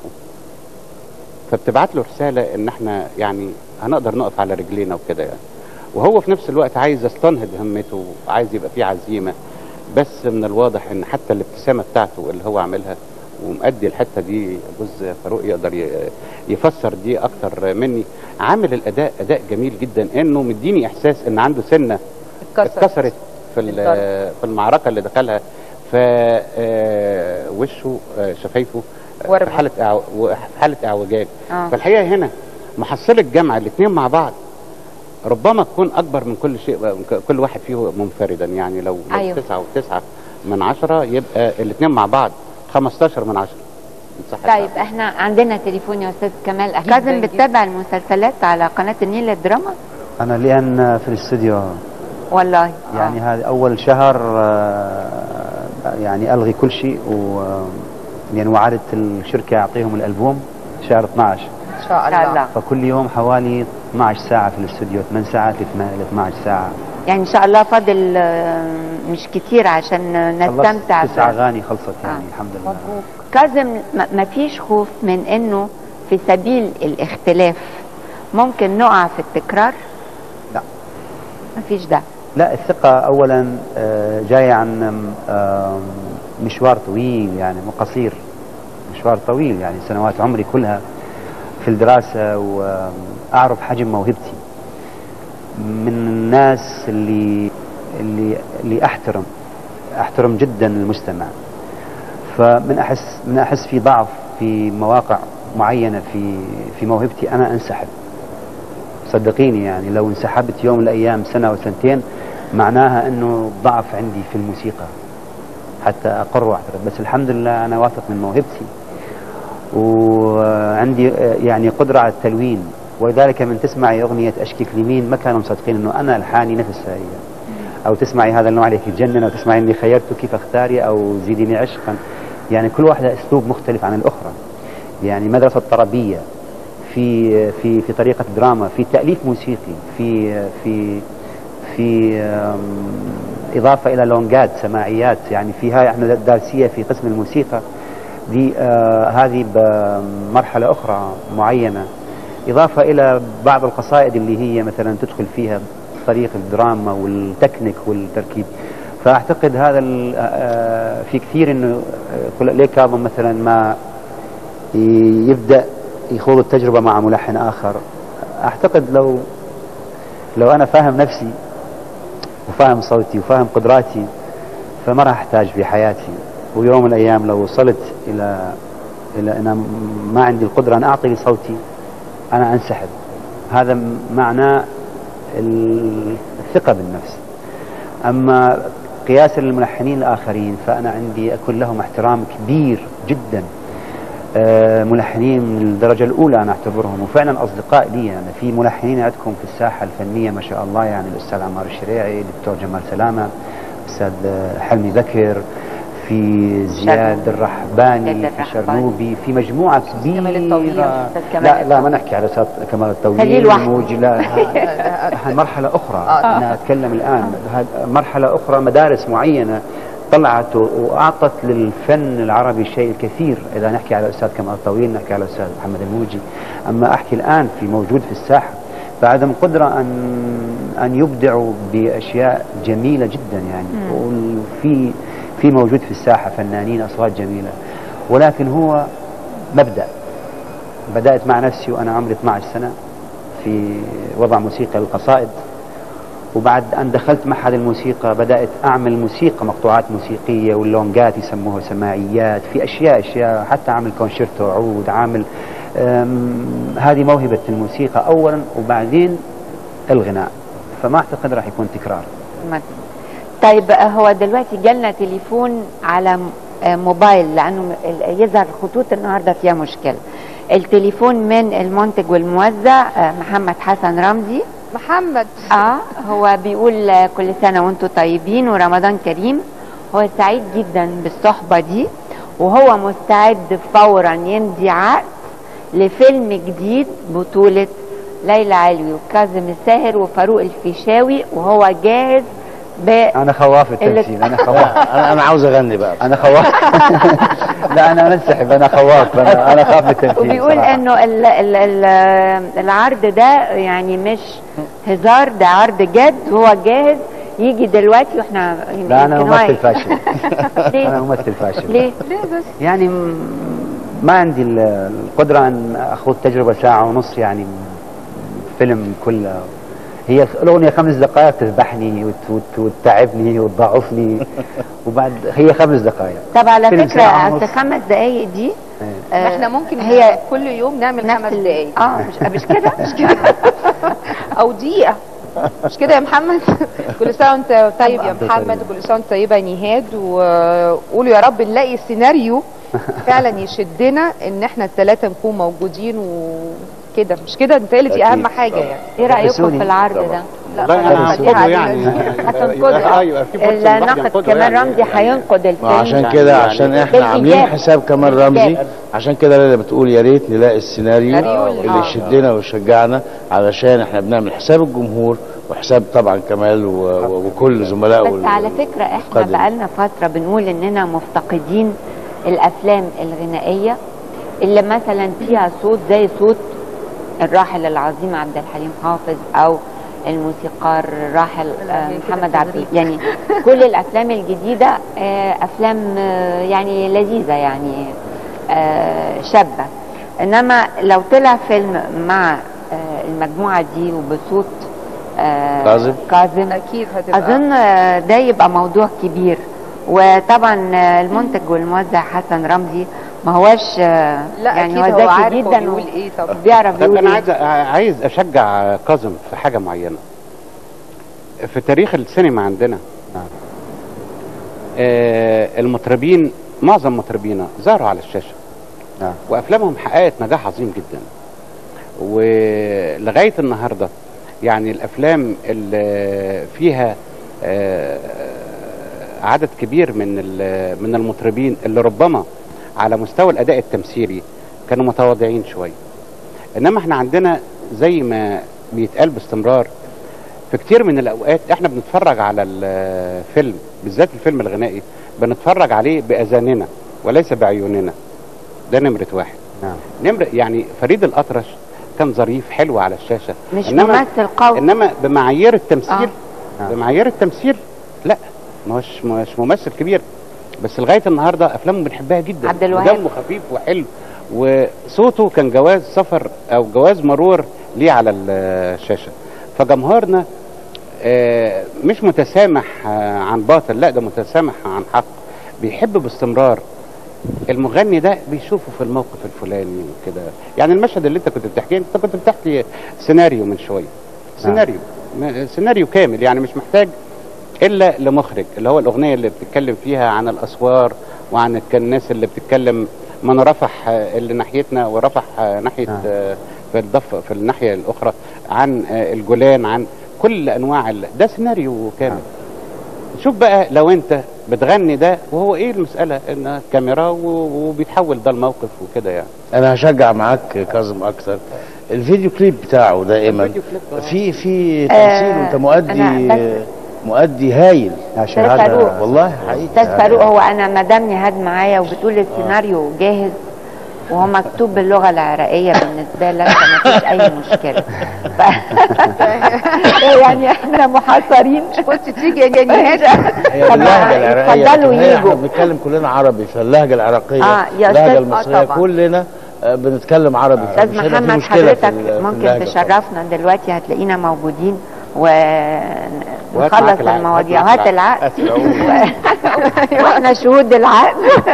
فبتبعت له رساله ان احنا يعني هنقدر نقف على رجلينا وكده يعني وهو في نفس الوقت عايز يستنهض همته وعايز يبقى فيه عزيمه بس من الواضح ان حتى الابتسامه بتاعته اللي هو عاملها ومؤدي الحته دي جزء فاروق يقدر ي- يفسر دي اكتر مني عامل الاداء اداء جميل جدا انه مديني احساس ان عنده سنه اتكسرت في ال- الضرب. في المعركه اللي دخلها ف آه، وشه آه، شفايفه آه، ورمة. في حاله إعو- و- في حاله اعوجاج اه فالحقيقه هنا محصله جمع الاثنين مع بعض ربما تكون اكبر من كل شيء من ك- كل واحد فيه منفردا يعني لو لو أيوه. تسعة وتسعة من عشرة يبقى الاثنين مع بعض 15 من عشرة صح طيب احنا عندنا تليفون يا استاذ كمال كاظم جداً. بتتابع المسلسلات على قناه النيل للدراما انا لان في الاستوديو والله يعني آه. هذا اول شهر آه، يعني الغي كل شيء و يعني وعدت الشركه اعطيهم الالبوم شهر 12 ان شاء ان شاء الله الله فكل يوم حوالي 12 ساعه في الاستوديو 8 ساعات ل 12 ساعه يعني ان شاء الله فاضل آه، مش كتير عشان نستمتع خلصت تسع ب- اغاني خلصت يعني آه. الحمد لله مبروك كاظم ما- ما فيش خوف من انه في سبيل الاختلاف ممكن نقع في التكرار لا. ما فيش ده لا الثقة أولا آه، جاية عن آم، مشوار طويل يعني مو قصير مشوار طويل يعني سنوات عمري كلها في الدراسة وأعرف حجم موهبتي من الناس اللي اللي اللي أحترم أحترم جدا المستمع فمن أحس من أحس في ضعف في مواقع معينة في في موهبتي أنا أنسحب صدقيني يعني لو انسحبت يوم من الأيام سنة أو سنتين معناها أنه ضعف عندي في الموسيقى حتى أقر وأعترف بس الحمد لله أنا واثق من موهبتي وعندي آه، يعني قدرة على التلوين ولذلك من تسمعي أغنية أشكك لمين ما كانوا مصدقين أنه أنا الحاني نفسها هي أو تسمعي هذا النوع عليك يجنن أو تسمعي إني خيرتك فاختاري أو زيديني عشقا يعني كل واحدة أسلوب مختلف عن الأخرى يعني مدرسة طربية في في في طريقة دراما في تأليف موسيقي في في في آم، إضافة إلى لونجات سماعيات يعني فيها احنا دارسية في قسم الموسيقى دي آه هذه بمرحلة أخرى معينة إضافة إلى بعض القصائد اللي هي مثلا تدخل فيها طريق الدراما والتكنيك والتركيب فأعتقد هذا ال- آه، في كثير إنه آه، ليه كاظم مثلا ما ي- يبدأ يخوض التجربة مع ملحن آخر أعتقد لو لو أنا فاهم نفسي وفاهم صوتي وفاهم قدراتي فما راح أحتاج في حياتي ويوم من الأيام لو وصلت إلى إلى أنا ما عندي القدرة أن أعطي لصوتي أنا أنسحب هذا م- معناه ال- الثقة بالنفس أما قياسا للملحنين الآخرين فأنا عندي أكون لهم احترام كبير جدا آه، ملحنين من الدرجة الأولى أنا أعتبرهم وفعلا أصدقاء لي أنا في ملحنين عندكم في الساحة الفنية ما شاء الله يعني الأستاذ عمار الشريعي الدكتور جمال سلامة الأستاذ آه، حلمي بكر في زياد شرنوبي. الرحباني زياد في الرحباني. شرنوبي في مجموعة كبيرة كمال الطويل. أستاذ كمال لا لا الطويل. ما نحكي على أستاذ كمال الطويل خليه لوحده. الموجي لا احنا مرحلة أخرى أنا أتكلم الآن هاد- مرحلة أخرى مدارس معينة طلعت و- وأعطت للفن العربي الشيء الكثير إذا نحكي على الأستاذ كمال الطويل نحكي على الأستاذ محمد الموجي أما أحكي الآن في موجود في الساحة فعدم قدرة أن أن يبدعوا بأشياء جميلة جدا يعني وفي في موجود في الساحة فنانين أصوات جميلة ولكن هو مبدأ بدأت مع نفسي وأنا عمري 12 سنة في وضع موسيقى للقصائد وبعد أن دخلت معهد الموسيقى بدأت أعمل موسيقى مقطوعات موسيقية واللونجات يسموها سماعيات في أشياء أشياء حتى أعمل كونشيرتو عود عامل أم، هذه موهبة الموسيقى أولا وبعدين الغناء فما أعتقد راح يكون تكرار مثلا. طيب آه، هو دلوقتي جالنا تليفون على م- آه، موبايل لانه ال- يظهر الخطوط النهارده فيها مشكله التليفون من المنتج والموزع آه، محمد حسن رمزي محمد اه هو بيقول آه، كل سنه وانتم طيبين ورمضان كريم هو سعيد جدا بالصحبه دي وهو مستعد فورا يمضي عقد لفيلم جديد بطوله ليلى علوي وكاظم الساهر وفاروق الفيشاوي وهو جاهز ب أنا خواف التمثيل أنا خواف انا انا عاوز اغني بقى أنا خواف لا أنا منسحب أنا خواف أنا أنا خاف من التمثيل وبيقول صراحة. انه ال ال ال العرض ده يعني مش هزار ده عرض جد وهو جاهز يجي دلوقتي واحنا لا أنا يمكن هو ممثل ي- فاشل أنا ليه؟ ممثل فاشل ليه؟ يعني م- ما عندي ال- القدرة أن أخوض تجربة ساعة ونص يعني فيلم كله هي الأغنية خمس دقائق تذبحني وت- وت- وتتعبني وتضعفني وبعد هي خمس دقائق طب على فيلم فكره ساعة اصل ونص. خمس دقايق دي إيه. آه، احنا ممكن هي كل يوم نعمل نفس خمس ال- دقايق اه مش مش كده مش كده او دقيقه مش كده يا محمد كل سنه وانت طيب يا طبعاً. محمد وكل سنه وانت طيبه يا نهاد وقولوا يا رب نلاقي سيناريو فعلا يشدنا ان احنا الثلاثه نكون موجودين وكده مش كده انت دي اهم أكيد. حاجه يعني ايه رايكم بسوني. في العرض ده؟ والله انا طبعاً. هنقده يعني هتنقده. ايوه في فرصه الواحد الناقد ينقده كمان يعني. رمزي هينقد الفيلم عشان يعني- كده يعني عشان احنا بالإيجاب. عاملين حساب كمان رمزي بالإيجاب. عشان كده ليلى بتقول يا ريت نلاقي السيناريو السيناريو اللي- اللي آه. يشدنا ويشجعنا علشان احنا بنعمل حساب الجمهور وحساب طبعا كمال و- و- وكل زملائه بس وال- على فكرة احنا القادم. بقالنا فترة بنقول اننا مفتقدين الافلام الغنائية اللي مثلا فيها صوت زي صوت الراحل العظيم عبد الحليم حافظ او الموسيقار الراحل آه، محمد عبد يعني كل الافلام الجديدة آه، افلام آه، يعني لذيذة يعني آه، شابة انما لو طلع فيلم مع آه، المجموعة دي وبصوت آه، كاظم؟ كاظم اكيد هتبقى اظن آه، ده يبقى موضوع كبير وطبعا آه، المنتج والموزع حسن رمزي ما هواش آه، لا يعني اكيد هو هو ذكي عارف هو جدا بيقول ايه طب وبيعرف طب يقول انا إيه. عايز عايز اشجع كاظم في حاجه معينه في تاريخ السينما عندنا نعم. آه المطربين معظم مطربينا ظهروا على الشاشه نعم وافلامهم حققت نجاح عظيم جدا ولغايه النهارده يعني الافلام اللي فيها آه، عدد كبير من ال- من المطربين اللي ربما على مستوى الاداء التمثيلي كانوا متواضعين شويه انما احنا عندنا زي ما بيتقال باستمرار في كتير من الاوقات احنا بنتفرج على الفيلم بالذات الفيلم الغنائي بنتفرج عليه باذاننا وليس بعيوننا ده نمره واحد نعم نمرة يعني فريد الأطرش كان ظريف حلو على الشاشة مش إنما- ممثل قوي إنما بمعايير التمثيل آه. نعم. بمعايير التمثيل لا مش مش ممثل كبير بس لغاية النهاردة أفلامه بنحبها جدا عبد الوهاب. ودمه خفيف وحلو وصوته كان جواز سفر أو جواز مرور ليه على الشاشة فجمهورنا آه، مش متسامح آه، عن باطل لا ده متسامح عن حق بيحب باستمرار المغني ده بيشوفه في الموقف الفلاني وكده يعني المشهد اللي انت كنت بتحكيه انت كنت بتحكي سيناريو من شويه سيناريو م- سيناريو كامل يعني مش محتاج الا لمخرج اللي هو الاغنيه اللي بتتكلم فيها عن الاسوار وعن الك- الناس اللي بتتكلم من رفح آه، اللي ناحيتنا ورفح آه، ناحيه نعم. آه، في الضفه في الناحيه الاخرى عن آه، الجولان عن كل انواع ال- ده سيناريو كامل شوف بقى لو انت بتغني ده وهو ايه المساله ان كاميرا و- وبيتحول ده الموقف وكده يعني انا هشجع معاك كاظم اكتر الفيديو كليب بتاعه دائما الفيديو كليب، آه. في في تمثيل وانت مؤدي أنا بس- مؤدي هايل عشان أستاذ هذا فاروق. والله حقيقي استاذ فاروق هو انا مدام نهاد معايا وبتقول السيناريو جاهز وهو مكتوب باللغه العراقيه بالنسبه لك فما فيش اي مشكله ف... يعني احنا محاصرين كنت تيجي يا نهاد هي طب باللهجه العراقيه اتفضلوا لكن هي احنا يجوا. بنتكلم كلنا عربي فاللهجه العراقيه آه، يا اللهجه أستاذ- آه، المصريه طبعا. كلنا آه، بنتكلم عربي استاذ فمش هيبقى في محمد مشكلة في حضرتك ال- في ممكن اللهجة تشرفنا دلوقتي هتلاقينا موجودين وهات ونخلص معاك العقد. المواضيع هات وهات معاك العقد واحنا شهود العقد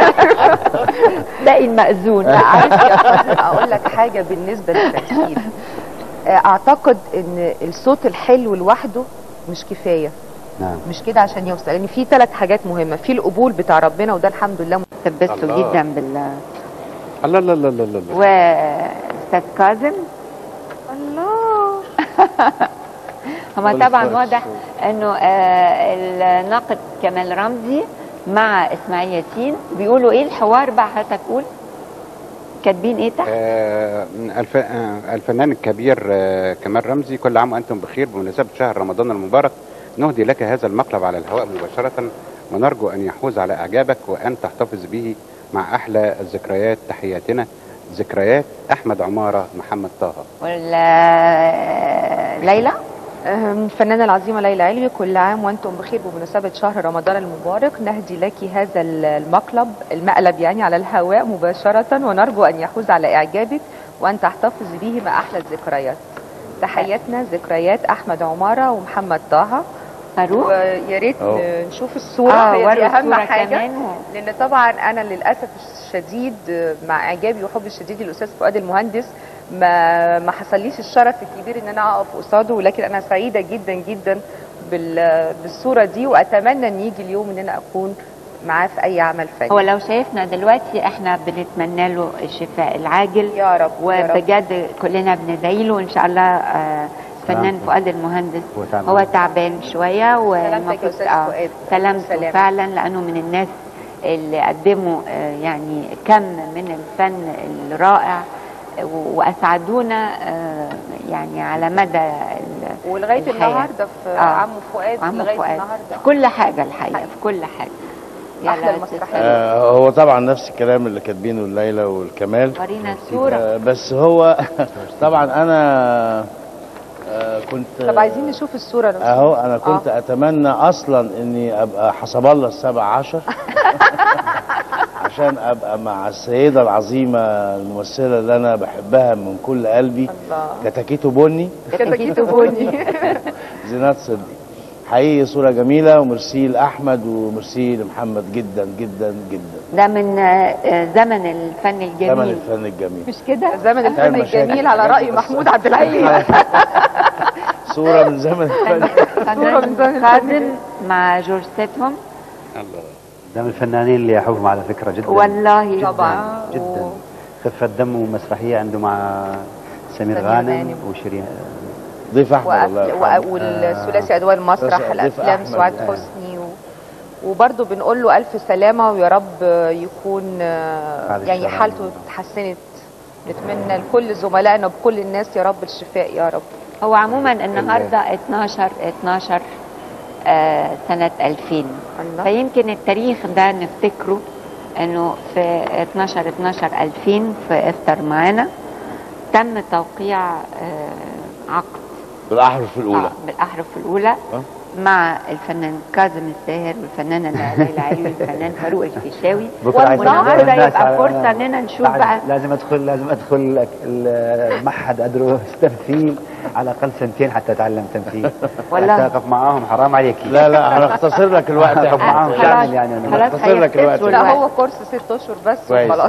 باقي المأذون لا عايز اقول لك حاجه بالنسبه للتمثيل آه، اعتقد ان الصوت الحلو لوحده مش كفايه نعم مش كده عشان يوصل لان في ثلاث حاجات مهمه في القبول بتاع ربنا وده الحمد لله تبسوا الله. جدا بال الله الله الله الله الله واستاذ كاظم الله هما طبعا واضح انه آه، الناقد كمال رمزي مع اسماعيل ياسين بيقولوا ايه الحوار بقى حضرتك قول كاتبين ايه تحت آه، الف... آه، الفنان الكبير آه، كمال رمزي كل عام وانتم بخير بمناسبه شهر رمضان المبارك نهدي لك هذا المقلب على الهواء مباشره ونرجو ان يحوز على اعجابك وان تحتفظ به مع احلى الذكريات تحياتنا ذكريات احمد عماره محمد طه ولا ليلى أهم، الفنانة العظيمة ليلى علوي كل عام وأنتم بخير بمناسبة شهر رمضان المبارك نهدي لك هذا المقلب المقلب يعني على الهواء مباشرة ونرجو أن يحوز على إعجابك وأن تحتفظ به مع أحلى الذكريات تحياتنا ذكريات أحمد عمارة ومحمد طه فاروق ويا ريت أهو. نشوف الصورة اه هي دي وروا أهم الصورة حاجة كمان و- لان طبعا انا للاسف الشديد مع اعجابي وحبي الشديد للاستاذ فؤاد المهندس ما ما حصليش الشرف الكبير ان انا اقف قصاده ولكن انا سعيده جدا جدا بال- بالصوره دي واتمنى ان يجي اليوم ان انا اكون معاه في اي عمل فني هو لو شايفنا دلوقتي احنا بنتمنى له الشفاء العاجل يا رب يا رب. وبجد كلنا بندعي له ان شاء الله آه، فنان سلامته. فؤاد المهندس هو تعبان. هو تعبان شويه سلامتك يا أستاذ آه، فؤاد. سلامته سلامة. فعلا لانه من الناس اللي قدموا آه، يعني كم من الفن الرائع و- واسعدونا آه، يعني على مدى ال- ولغايه الحياة. النهارده في آه. عمو فؤاد عم لغايه فؤاد النهارده في كل حاجه الحقيقه في كل حاجه يلا أحلى يا المسرحيات. أستاذ آه هو طبعا نفس الكلام اللي كاتبينه الليلى والكمال ورينا الصوره آه بس هو طبعا انا آه كنت طب عايزين نشوف الصوره لو اهو انا كنت اتمنى اصلا اني ابقى حسب الله السبع عشر عشان ابقى مع السيده العظيمه الممثله اللي انا بحبها من كل قلبي الله كتاكيتو بني كتاكيتو بني زينات صدقي حقيقي صوره جميله وميرسي لاحمد وميرسي لمحمد جدا جدا جدا ده من آه، آه، زمن الفن ثمن الجميل الفن الجميل مش كده زمن الفن تعمل مشاكل. الجميل على رأي محمود عبد العزيز صوره من زمن الفن صورة من زمن الفن كاظم مع جورج ستيتهم الله ده من الفنانين اللي احبهم على فكره جدا والله جدا طبعا. جدا خفة دم ومسرحيه عنده مع سمير سمير غانم غانم. وشيرين ضيف احمد الله وأف- يرحمه وأ- والثلاثي ادوار المسرح ضيف الافلام أحمد. سعاد آه. حسني و... وبرضه بنقول له الف سلامه ويا رب يكون آه، بعد يعني السلامة. حالته اتحسنت نتمنى لكل زملائنا وبكل الناس يا رب الشفاء يا رب هو عموما النهارده 12 12 آه سنة 2000 الله. فيمكن التاريخ ده نفتكره انه في 12 12 2000 في افتر معانا تم توقيع آه عقد بالاحرف الاولى آه بالاحرف الاولى مع الفنان كاظم الساهر والفنانه ليلى علوي والفنان فاروق الفيشاوي بكره عايز والنهارده أدخل الناس يبقى على- فرصه اننا نشوف بعد بقى لازم ادخل لازم ادخل المعهد ادرس تمثيل على الاقل سنتين حتى اتعلم تمثيل والله. حتى اقف معاهم حرام عليك لا لا هنختصر لك الوقت أقف احنا معاهم خلاص شامل يعني أنا. خلاص نختصر لك الوقت. هيختصروا لا الوقت. هو كورس ست اشهر بس كويس. وخلاص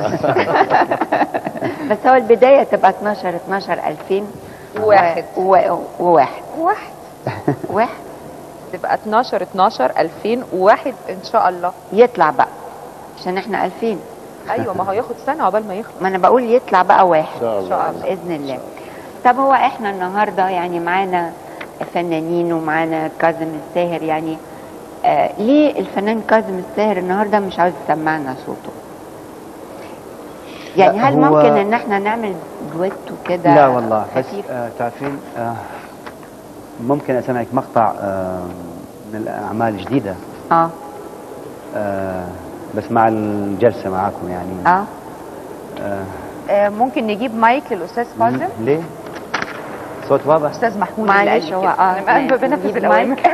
بس هو البدايه تبقى 12 12 2000 واحد. و- و- وواحد واحد واحد تبقى 12 12 2001 ان شاء الله يطلع بقى عشان احنا 2000 ايوه ما هو ياخد سنه عقبال ما يخلص ما انا بقول يطلع بقى واحد ان شاء ان شاء الله الله باذن الله طب هو احنا النهارده يعني معانا فنانين ومعانا كاظم الساهر يعني آه ليه الفنان كاظم الساهر النهارده مش عاوز يسمعنا صوته يعني لا، هل هو- ممكن ان احنا نعمل دويتو كده لا والله بس خفيف آه تعرفين آه ممكن اسمعك مقطع آه من الاعمال الجديده اه آه بس مع الجلسه معاكم يعني اه آه آه، ممكن نجيب مايك للاستاذ كاظم ليه؟ صوت واضح؟ استاذ محمود اللي معلش قال هو كده. اه انا أنا بنفذ نجيب الاوامر مايك.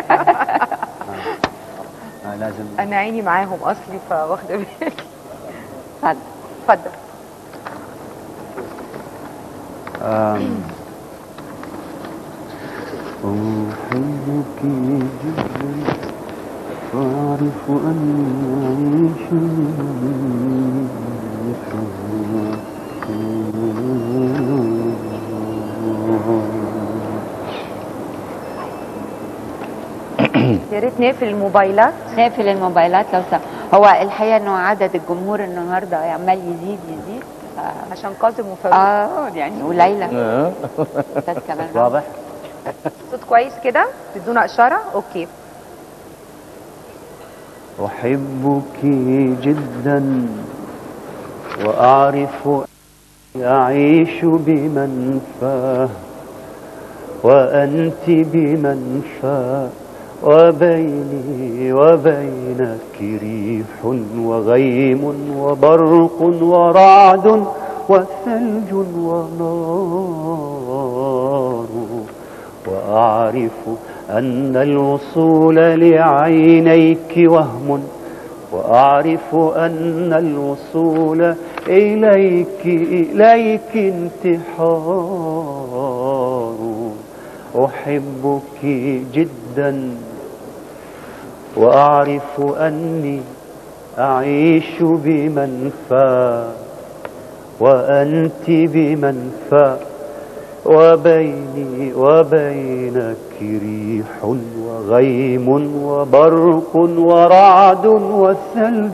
آه لازم انا عيني معاهم اصلي فواخده بالي اتفضل اتفضل آم. أحبك جدا وأعرف أني أعيش يا ريت نقفل الموبايلات نقفل الموبايلات لو سمحت هو الحقيقه انه عدد الجمهور النهارده عمال يزيد يزيد ف... عشان كاظم وفاروق اه يعني وليلى آه. استاذ كمان واضح؟ صوت كويس كده تدونا اشاره اوكي أحبك جدا وأعرف أني أعيش بمنفاه وأنت بمنفى وبيني وبينك ريح وغيم وبرق ورعد وثلج ونار وأعرف أن الوصول لعينيك وهم وأعرف أن الوصول إليك إليك انتحار أحبك جدا وأعرف أني أعيش بمنفى وأنت بمنفى وبيني وبينك ريح وغيم وبرق ورعد وثلج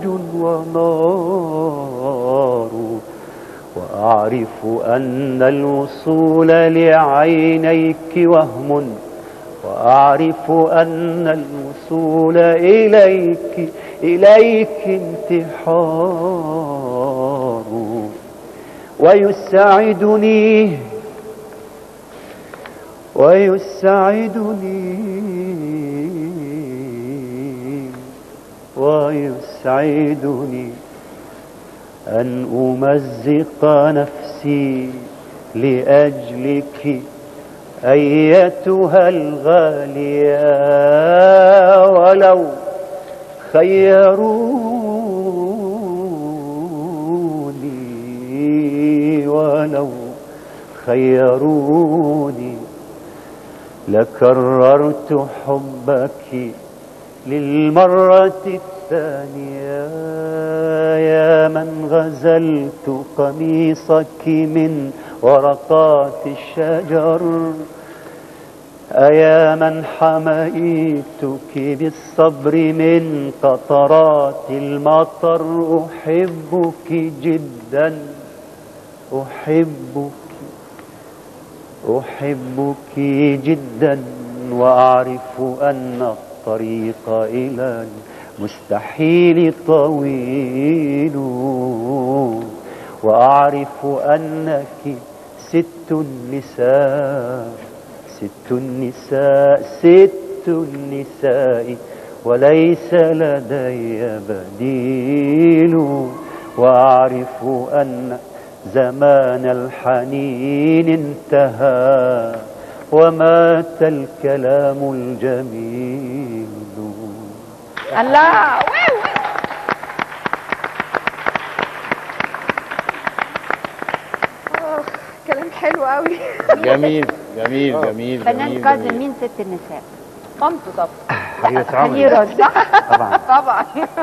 ونار وأعرف أن الوصول لعينيك وهم وأعرف أن الوصول إليك إليك انتحار ويسعدني ويسعدني ويسعدني أن أمزق نفسي لأجلك أيتها الغالية ولو خيروني ولو خيروني لكررت حبك للمرة الثانية يا من غزلت قميصك من ورقات الشجر أيا من حميتك بالصبر من قطرات المطر أحبك جدا أحبك أحبك جدا وأعرف أن الطريق إلى المستحيل طويل وأعرف أنك ست النساء ست النساء ست النساء وليس لدي بديل وأعرف أن زمان الحنين انتهى ومات الكلام الجميل الله آه، كلام حلو قوي جميل جميل جميل فنان جميل كاظم جميل. مين ست النساء؟ مامته طبعا حبيبة عمري هيرة صح؟ طبعا طبعا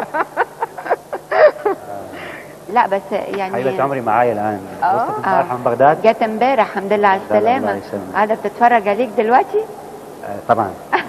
لا بس يعني حبيبة عمري معايا الآن آه. وصلت امبارح من بغداد جت امبارح الحمد لله على لا، لا، الله السلامة يسلمك. قاعدة بتتفرج عليك دلوقتي آه، طبعا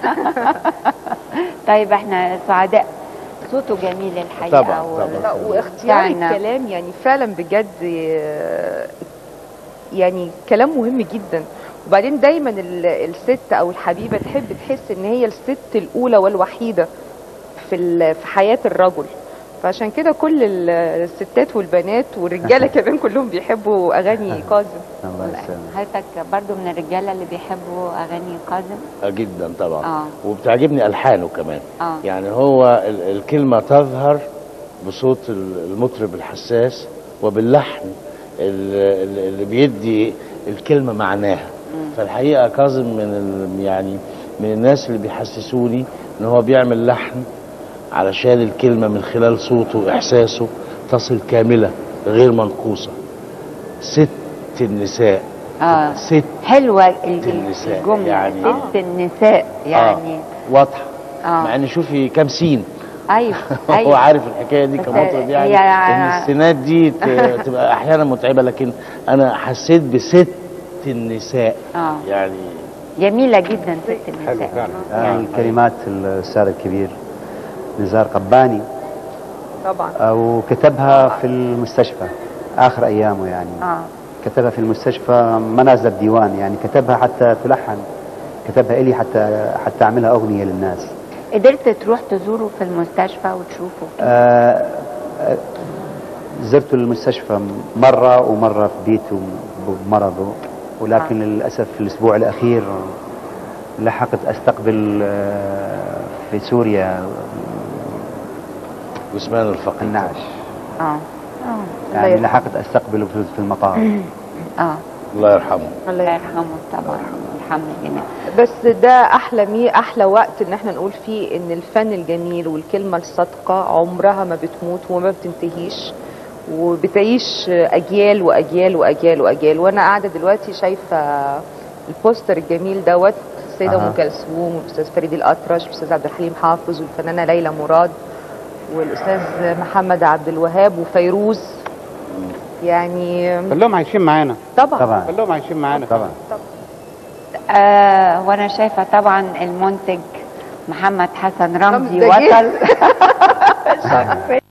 طيب احنا سعداء صوته جميل الحقيقة طبعاً، و- طبعاً. لا واختيار بتاعنا. الكلام يعني فعلا بجد آه، يعني كلام مهم جدا وبعدين دايما ال- الست او الحبيبه تحب تحس ان هي الست الاولى والوحيده في ال- في حياه الرجل فعشان كده كل ال- الستات والبنات والرجاله كمان كلهم بيحبوا اغاني كاظم الله يسلمك حضرتك برضو من الرجالة اللي بيحبوا أغاني كاظم آه، جدا طبعا آه. وبتعجبني الحانه كمان آه. يعني هو ال- الكلمه تظهر بصوت ال- المطرب الحساس وباللحن ال- ال- اللي بيدي الكلمه معناها فالحقيقه كاظم من ال- يعني من الناس اللي بيحسسوني ان هو بيعمل لحن علشان الكلمه من خلال صوته واحساسه تصل كامله غير منقوصه ست النساء آه. ست حلوة ال- ال- النساء الجملة يعني- ست النساء يعني آه. واضحه آه. مع ان شوفي كام سين أيوه هو أيوه عارف الحكايه دي بس كمطرب يعني هي- ان السينات دي ت- تبقى احيانا متعبه لكن انا حسيت بست النساء آه. يعني جميلة جدا ست النساء حلو فعلا آه، الكلمات الأستاذ الكبير نزار قباني طبعا أو كتبها في المستشفى آخر أيامه يعني اه كتبها في المستشفى ما نازلة بديوان يعني كتبها حتى تلحن كتبها إلي حتى حتى أعملها أغنية للناس قدرت تروح تزوره في المستشفى وتشوفه آه، آه، زرت المستشفى مرة ومرة في بيته بمرضه ولكن للأسف في الأسبوع الأخير لحقت أستقبل آه، في سوريا جثمان الفقير النعش اه اه يعني يرحمه. لحقت أستقبله في في المطار اه الله يرحمه الله يرحمه طبعا يرحمه الجميع بس ده احلى مي احلى وقت ان احنا نقول فيه ان الفن الجميل والكلمه الصادقه عمرها ما بتموت وما بتنتهيش وبتعيش اجيال واجيال واجيال واجيال وانا قاعده دلوقتي شايفه البوستر الجميل دوت السيده أها. ام كلثوم والاستاذ فريد الاطرش والاستاذ عبد الحليم حافظ والفنانه ليلى مراد والاستاذ محمد عبد الوهاب وفيروز يعني كلهم عايشين معانا طبعا طبعا كلهم عايشين معانا طبعا آه وانا شايفه طبعا المنتج محمد حسن رمزي رمزي ده جه. وصل